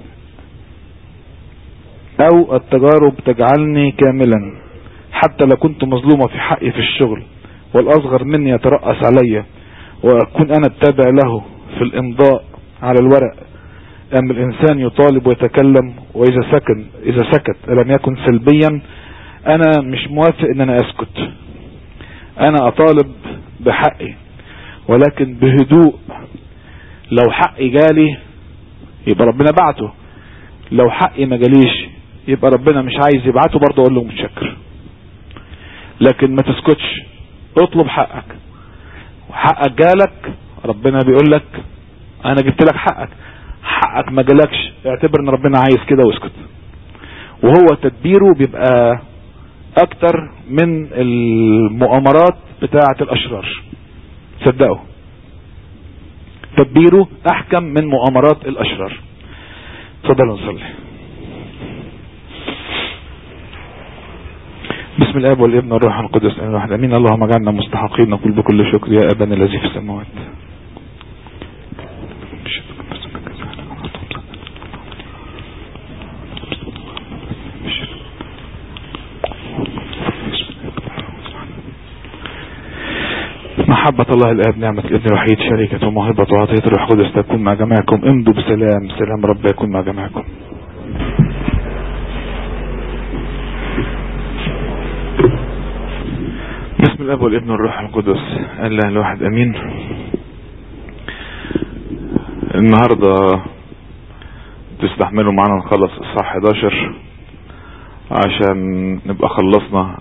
او التجارب تجعلني كاملا حتى لو كنت مظلومة في حقي في الشغل والاصغر مني يترأس علي واكون انا التابع له في الامضاء على الورق ام الانسان يطالب ويتكلم واذا سكن اذا سكت لم يكن سلبيا انا مش موافق ان انا اسكت انا اطالب بحقي ولكن بهدوء لو حقي جالي يبقى ربنا بعته لو حقي ما جاليش يبقى ربنا مش عايز يبعته برضه اقول له متشكر لكن ما تسكتش اطلب حقك وحقك جالك ربنا بيقول لك انا جبت لك حقك حقك ما جالكش اعتبر ان ربنا عايز كده واسكت وهو تدبيره بيبقى اكتر من المؤامرات بتاعة الاشرار صدقوا تدبيره احكم من مؤامرات الاشرار تفضلوا نصلي بسم الاب والابن والروح القدس ان الواحد امين اللهم اجعلنا مستحقين نقول بكل شكر يا ابانا الذي في السماوات محبة الله الآب نعمة الابن الوحيد شركة وموهبة وعطية الروح القدس تكون مع جميعكم امضوا بسلام سلام رب يكون مع جميعكم بسم الاب والابن والروح القدس الله الواحد امين النهاردة تستحملوا معانا نخلص الصح 11 عشان نبقى خلصنا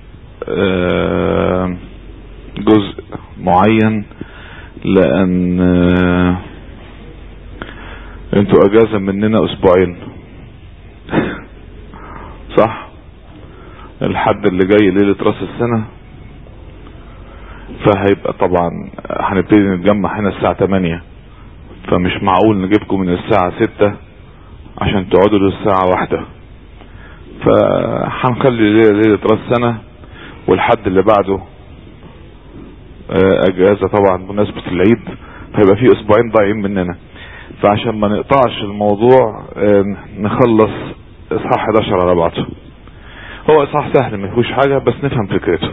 جزء معين لان انتوا اجازة مننا اسبوعين صح الحد اللي جاي ليلة راس السنة فهيبقى طبعا هنبتدي نتجمع هنا الساعة 8 فمش معقول نجيبكم من الساعة 6 عشان تقعدوا للساعة واحدة فهنخلي ليلة, ليلة راس السنة والحد اللي بعده اجازة طبعا بمناسبة العيد فيبقى في اسبوعين ضايعين مننا فعشان ما نقطعش الموضوع نخلص اصحاح 11 على بعضه هو اصحاح سهل ما فيهوش حاجة بس نفهم فكرته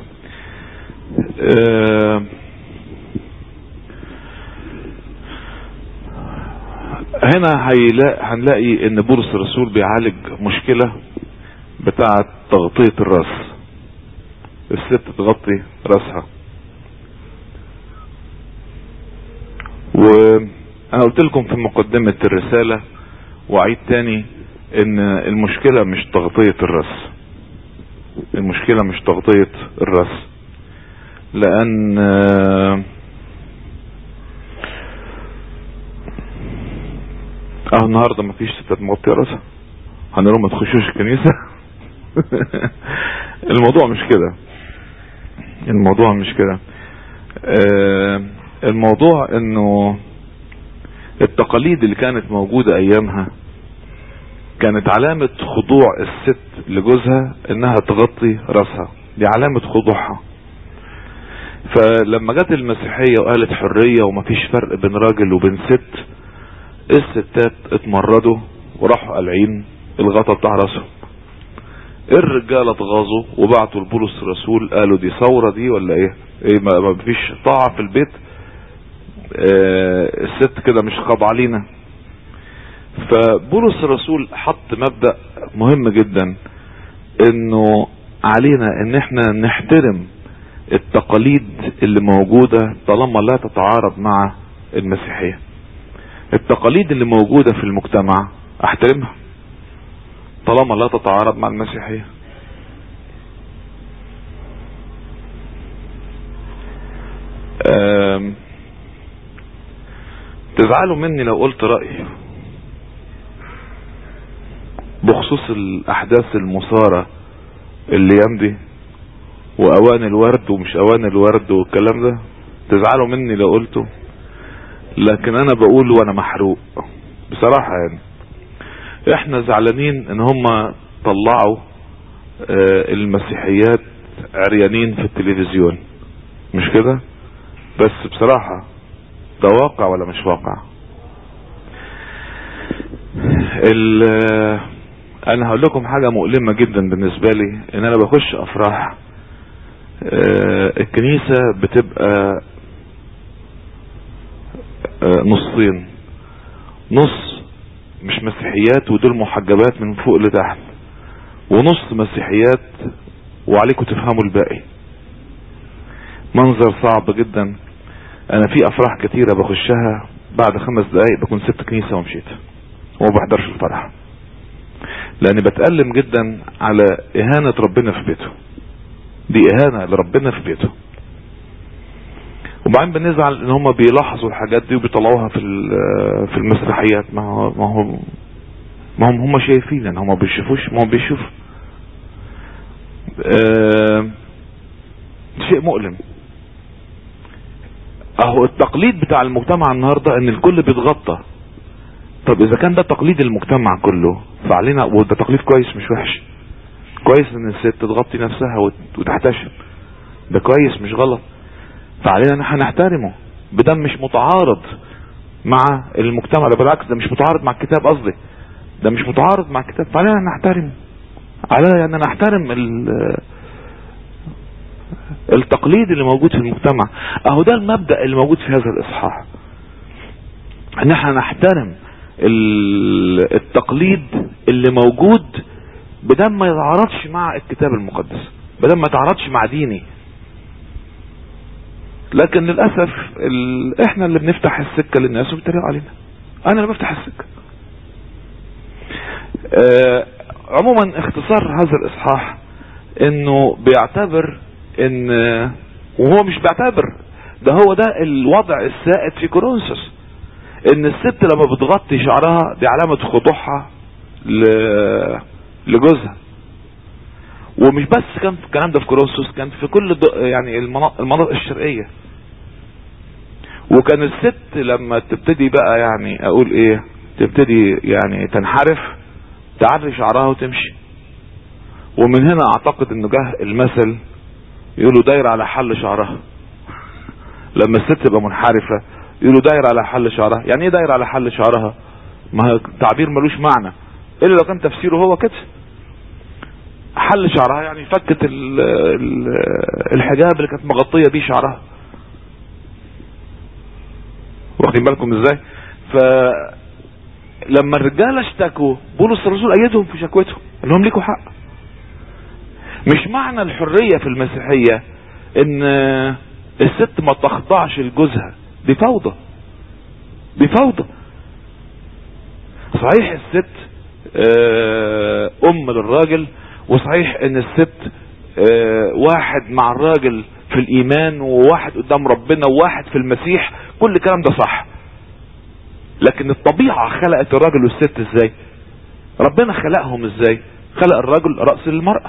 هنا هنلاقي ان بولس الرسول بيعالج مشكلة بتاعة تغطية الراس الست تغطي راسها وانا قلت لكم في مقدمة الرسالة وعيد تاني ان المشكلة مش تغطية الراس المشكلة مش تغطية الراس لان اه النهاردة مفيش ستات مغطية راسها هنقول ما تخشوش الكنيسة الموضوع مش كده الموضوع مش كده آه الموضوع انه التقاليد اللي كانت موجودة ايامها كانت علامة خضوع الست لجوزها انها تغطي راسها دي علامة خضوعها فلما جت المسيحية وقالت حرية ومفيش فرق بين راجل وبين ست الستات اتمردوا وراحوا قلعين الغطا بتاع راسهم الرجالة اتغاظوا وبعتوا لبولس الرسول قالوا دي ثورة دي ولا ايه ايه ما فيش طاعة في البيت اه الست كده مش خاضعة لينا فبولس الرسول حط مبدأ مهم جدا انه علينا ان احنا نحترم التقاليد اللي موجودة طالما لا تتعارض مع المسيحية التقاليد اللي موجودة في المجتمع احترمها طالما لا تتعارض مع المسيحية تزعلوا مني لو قلت رأيي بخصوص الاحداث المثارة اللي يمضي واوان الورد ومش اوان الورد والكلام ده تزعلوا مني لو قلته لكن انا بقول وانا محروق بصراحة يعني احنا زعلانين ان هم طلعوا اه المسيحيات عريانين في التلفزيون مش كده بس بصراحة ده واقع ولا مش واقع انا هقول لكم حاجة مؤلمة جدا بالنسبة لي ان انا بخش افراح الكنيسة بتبقى نصين نص مش مسيحيات ودول محجبات من فوق لتحت ونص مسيحيات وعليكم تفهموا الباقي منظر صعب جدا انا في افراح كتيرة بخشها بعد خمس دقايق بكون سبت كنيسة ومشيت وما بحضرش الفرح لاني بتألم جدا على اهانة ربنا في بيته دي اهانة لربنا في بيته وبعدين بنزعل ان هم بيلاحظوا الحاجات دي وبيطلعوها في في المسرحيات ما هو ما هو ما هم هم شايفين ان هم بيشوفوش ما هم بيشوفوا آه شيء مؤلم اهو التقليد بتاع المجتمع النهاردة ان الكل بيتغطى طب اذا كان ده تقليد المجتمع كله فعلينا وده تقليد كويس مش وحش كويس ان الست تغطي نفسها وتحتشم ده كويس مش غلط فعلينا ان احنا نحترمه بدم مش متعارض مع المجتمع ده بالعكس ده مش متعارض مع الكتاب قصدي ده مش متعارض مع الكتاب فعلينا ان نحترمه علينا ان نحترم التقليد اللي موجود في المجتمع اهو ده المبدأ اللي موجود في هذا الاصحاح ان احنا نحترم التقليد اللي موجود بدم ما يتعارضش مع الكتاب المقدس بدم ما يتعارضش مع ديني لكن للأسف ال... احنا اللي بنفتح السكة للناس وبيتريقوا علينا انا اللي بفتح السكة آه عموما اختصار هذا الاصحاح انه بيعتبر ان وهو مش بيعتبر ده هو ده الوضع السائد في كورنثوس ان الست لما بتغطي شعرها دي علامة خضوعها ل... لجوزها ومش بس كان الكلام ده في كورنثوس كان في كل يعني المناطق, المناطق الشرقية وكان الست لما تبتدي بقى يعني اقول ايه تبتدي يعني تنحرف تعري شعرها وتمشي ومن هنا اعتقد انه جه المثل يقولوا داير على حل شعرها لما الست تبقى منحرفة يقولوا داير على حل شعرها يعني ايه داير على حل شعرها ما هو تعبير ملوش معنى الا لو كان تفسيره هو كده حل شعرها يعني فكت ال ال الحجاب اللي كانت مغطية بيه شعرها واخدين بالكم ازاي فلما الرجالة اشتكوا بولس الرسول ايدهم في شكوتهم انهم ليكوا حق مش معنى الحرية في المسيحية ان الست ما تخضعش لجوزها دي فوضى دي فوضى صحيح الست ام للراجل وصحيح ان الست واحد مع الراجل في الايمان وواحد قدام ربنا وواحد في المسيح كل الكلام ده صح لكن الطبيعة خلقت الراجل والست ازاي ربنا خلقهم ازاي خلق الراجل رأس للمرأة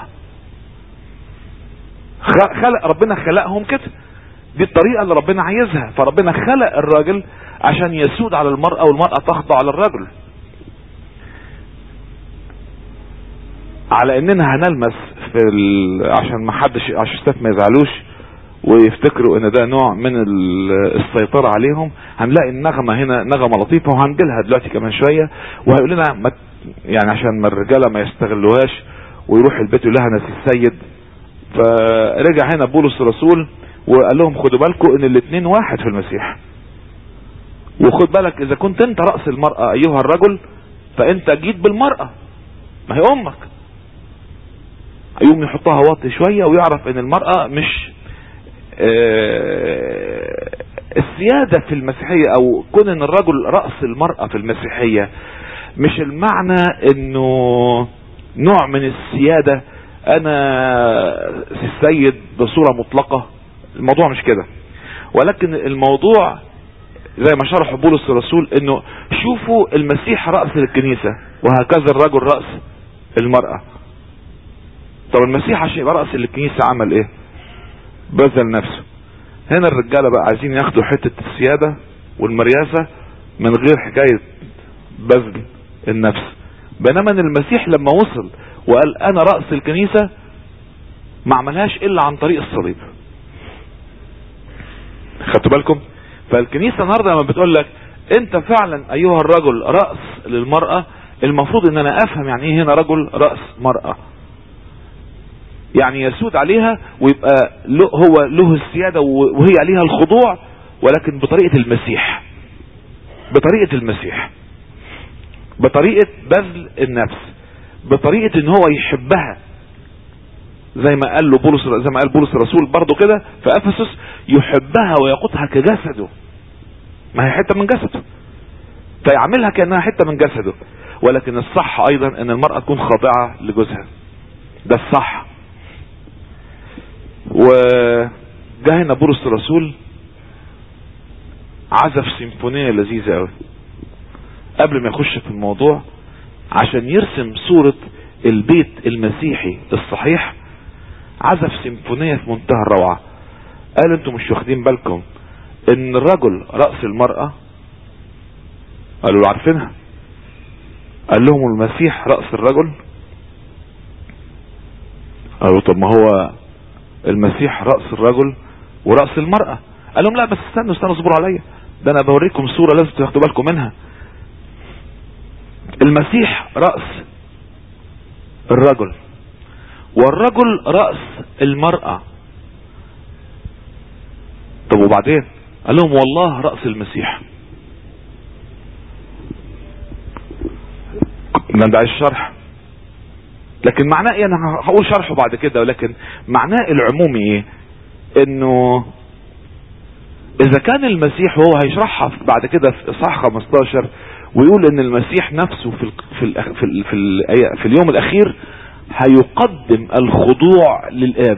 خلق ربنا خلقهم كده دي الطريقة اللي ربنا عايزها فربنا خلق الراجل عشان يسود على المرأة والمرأة تخضع على الرجل على اننا هنلمس في ال... عشان ما حدش عشان الستات ما يزعلوش ويفتكروا ان ده نوع من السيطرة عليهم هنلاقي النغمة هنا نغمة لطيفة وهنجيلها دلوقتي كمان شوية وهيقول لنا ما يعني عشان ما الرجالة ما يستغلوهاش ويروح البيت يقول لها نسي السيد فرجع هنا بولس الرسول وقال لهم خدوا بالكم ان الاثنين واحد في المسيح وخد بالك اذا كنت انت رأس المرأة ايها الرجل فانت جيت بالمرأة ما هي امك يقوم يحطها واطي شوية ويعرف ان المرأة مش اه السيادة في المسيحية او كون ان الرجل رأس المرأة في المسيحية مش المعنى انه نوع من السيادة انا السيد بصورة مطلقة الموضوع مش كده ولكن الموضوع زي ما شرح بولس الرسول انه شوفوا المسيح رأس الكنيسة وهكذا الرجل رأس المرأة طب المسيح عشان يبقى رأس الكنيسة عمل ايه بذل نفسه هنا الرجالة بقى عايزين ياخدوا حتة السيادة والمرياسة من غير حكاية بذل النفس بينما ان المسيح لما وصل وقال انا رأس الكنيسة ما عملهاش الا عن طريق الصليب خدتوا بالكم فالكنيسة النهاردة لما بتقول لك انت فعلا ايها الرجل رأس للمرأة المفروض ان انا افهم يعني ايه هنا رجل رأس مرأة يعني يسود عليها ويبقى له هو له السيادة وهي عليها الخضوع ولكن بطريقة المسيح بطريقة المسيح بطريقة بذل النفس بطريقة ان هو يحبها زي ما قال له بولس زي ما قال بولس الرسول برضه كده في افسس يحبها ويقودها كجسده ما هي حته من جسده فيعملها كانها حته من جسده ولكن الصح ايضا ان المراه تكون خاضعه لجوزها ده الصح وجه هنا بولس الرسول عزف سيمفونيه لذيذه قوي قبل ما يخش في الموضوع عشان يرسم صورة البيت المسيحي الصحيح عزف سيمفونية في منتهى الروعة قال انتم مش واخدين بالكم ان الرجل رأس المرأة قالوا له عارفينها قال لهم المسيح رأس الرجل قالوا طب ما هو المسيح رأس الرجل ورأس المرأة قال لهم لا بس استنوا استنوا اصبروا عليا ده انا بوريكم صورة لازم تاخدوا بالكم منها المسيح رأس الرجل والرجل رأس المرأة طب وبعدين قال لهم والله رأس المسيح ده ده الشرح لكن معناه ايه انا هقول شرحه بعد كده ولكن معناه العمومي ايه انه اذا كان المسيح وهو هيشرحها بعد كده في اصحاح 15 ويقول ان المسيح نفسه في ال في ال في, ال في, ال في اليوم الاخير هيقدم الخضوع للاب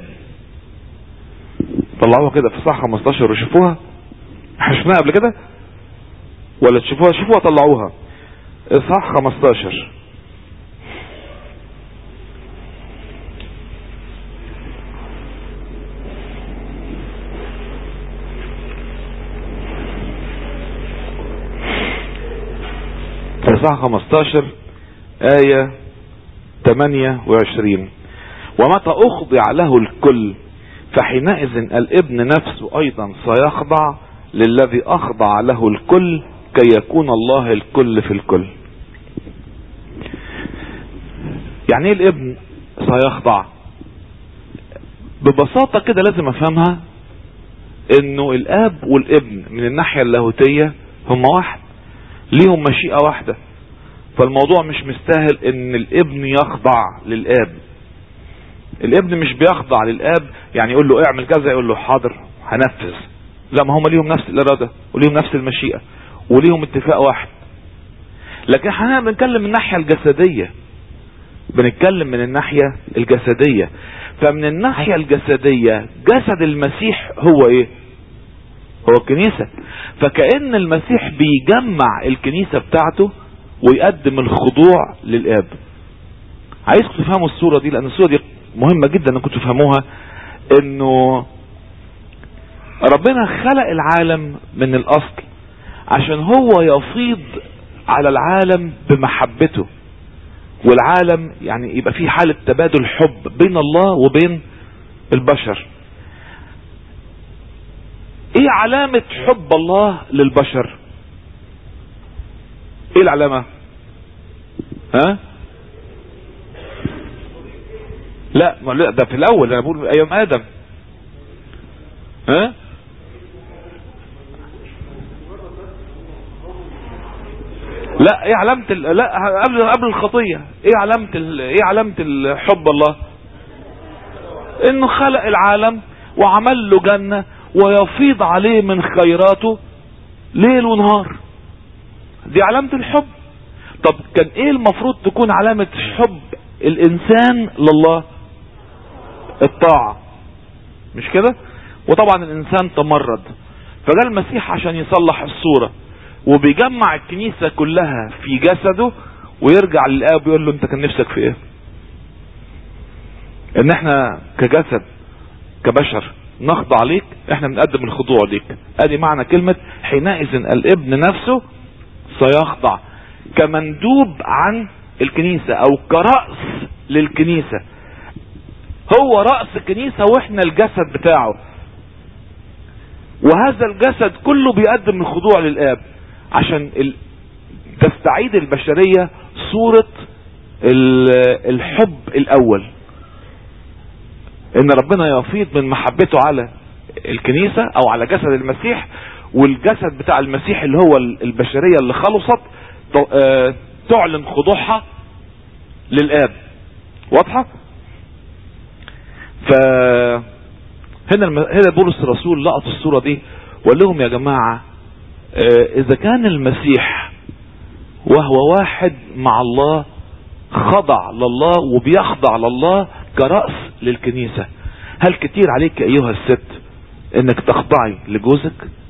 طلعوها كده في صح 15 وشوفوها احنا شفناها قبل كده ولا تشوفوها شوفوها طلعوها اصحاح 15 اصحاح 15 آية 28 ومتى أخضع له الكل فحينئذ الابن نفسه أيضا سيخضع للذي أخضع له الكل كي يكون الله الكل في الكل يعني ايه الابن سيخضع ببساطة كده لازم افهمها انه الاب والابن من الناحية اللاهوتية هم واحد ليهم مشيئة واحدة فالموضوع مش مستاهل ان الابن يخضع للاب الابن مش بيخضع للاب يعني يقول له اعمل كذا يقول له حاضر هنفذ لا ما هم ليهم نفس الارادة وليهم نفس المشيئة وليهم اتفاق واحد لكن احنا بنتكلم من الناحية الجسدية بنتكلم من الناحية الجسدية فمن الناحية الجسدية جسد المسيح هو ايه هو الكنيسة فكأن المسيح بيجمع الكنيسة بتاعته ويقدم الخضوع للآب عايزكم تفهموا الصورة دي لأن الصورة دي مهمة جدا انكم تفهموها انه ربنا خلق العالم من الاصل عشان هو يفيض على العالم بمحبته والعالم يعني يبقى في حالة تبادل حب بين الله وبين البشر ايه علامة حب الله للبشر ايه العلامة ها لا ما لا ده في الاول انا بقول ايام ادم ها لا ايه علامة ال... لا قبل قبل الخطية ايه علامة ال... ايه علامة حب الله انه خلق العالم وعمل له جنة ويفيض عليه من خيراته ليل ونهار دي علامة الحب طب كان ايه المفروض تكون علامة حب الانسان لله الطاعة مش كده وطبعا الانسان تمرد فجاء المسيح عشان يصلح الصورة وبيجمع الكنيسة كلها في جسده ويرجع للآب ويقول له انت كان نفسك في ايه ان احنا كجسد كبشر نخضع ليك احنا بنقدم الخضوع ليك ادي معنى كلمة حينئذ الابن نفسه سيخضع كمندوب عن الكنيسة او كرأس للكنيسة هو رأس الكنيسة واحنا الجسد بتاعه وهذا الجسد كله بيقدم الخضوع للاب عشان ال... تستعيد البشرية صورة ال- الحب الاول ان ربنا يفيض من محبته على الكنيسة او على جسد المسيح والجسد بتاع المسيح اللي هو ال- البشرية اللي خلصت ت- آه، تعلن خضوعها للاب واضحة ف هنا الم... هنا بولس الرسول لقط الصورة دي وقال لهم يا جماعة آه، اذا كان المسيح وهو واحد مع الله خضع لله وبيخضع لله كرأس للكنيسة هل كتير عليك ايها الست انك تخضعي لجوزك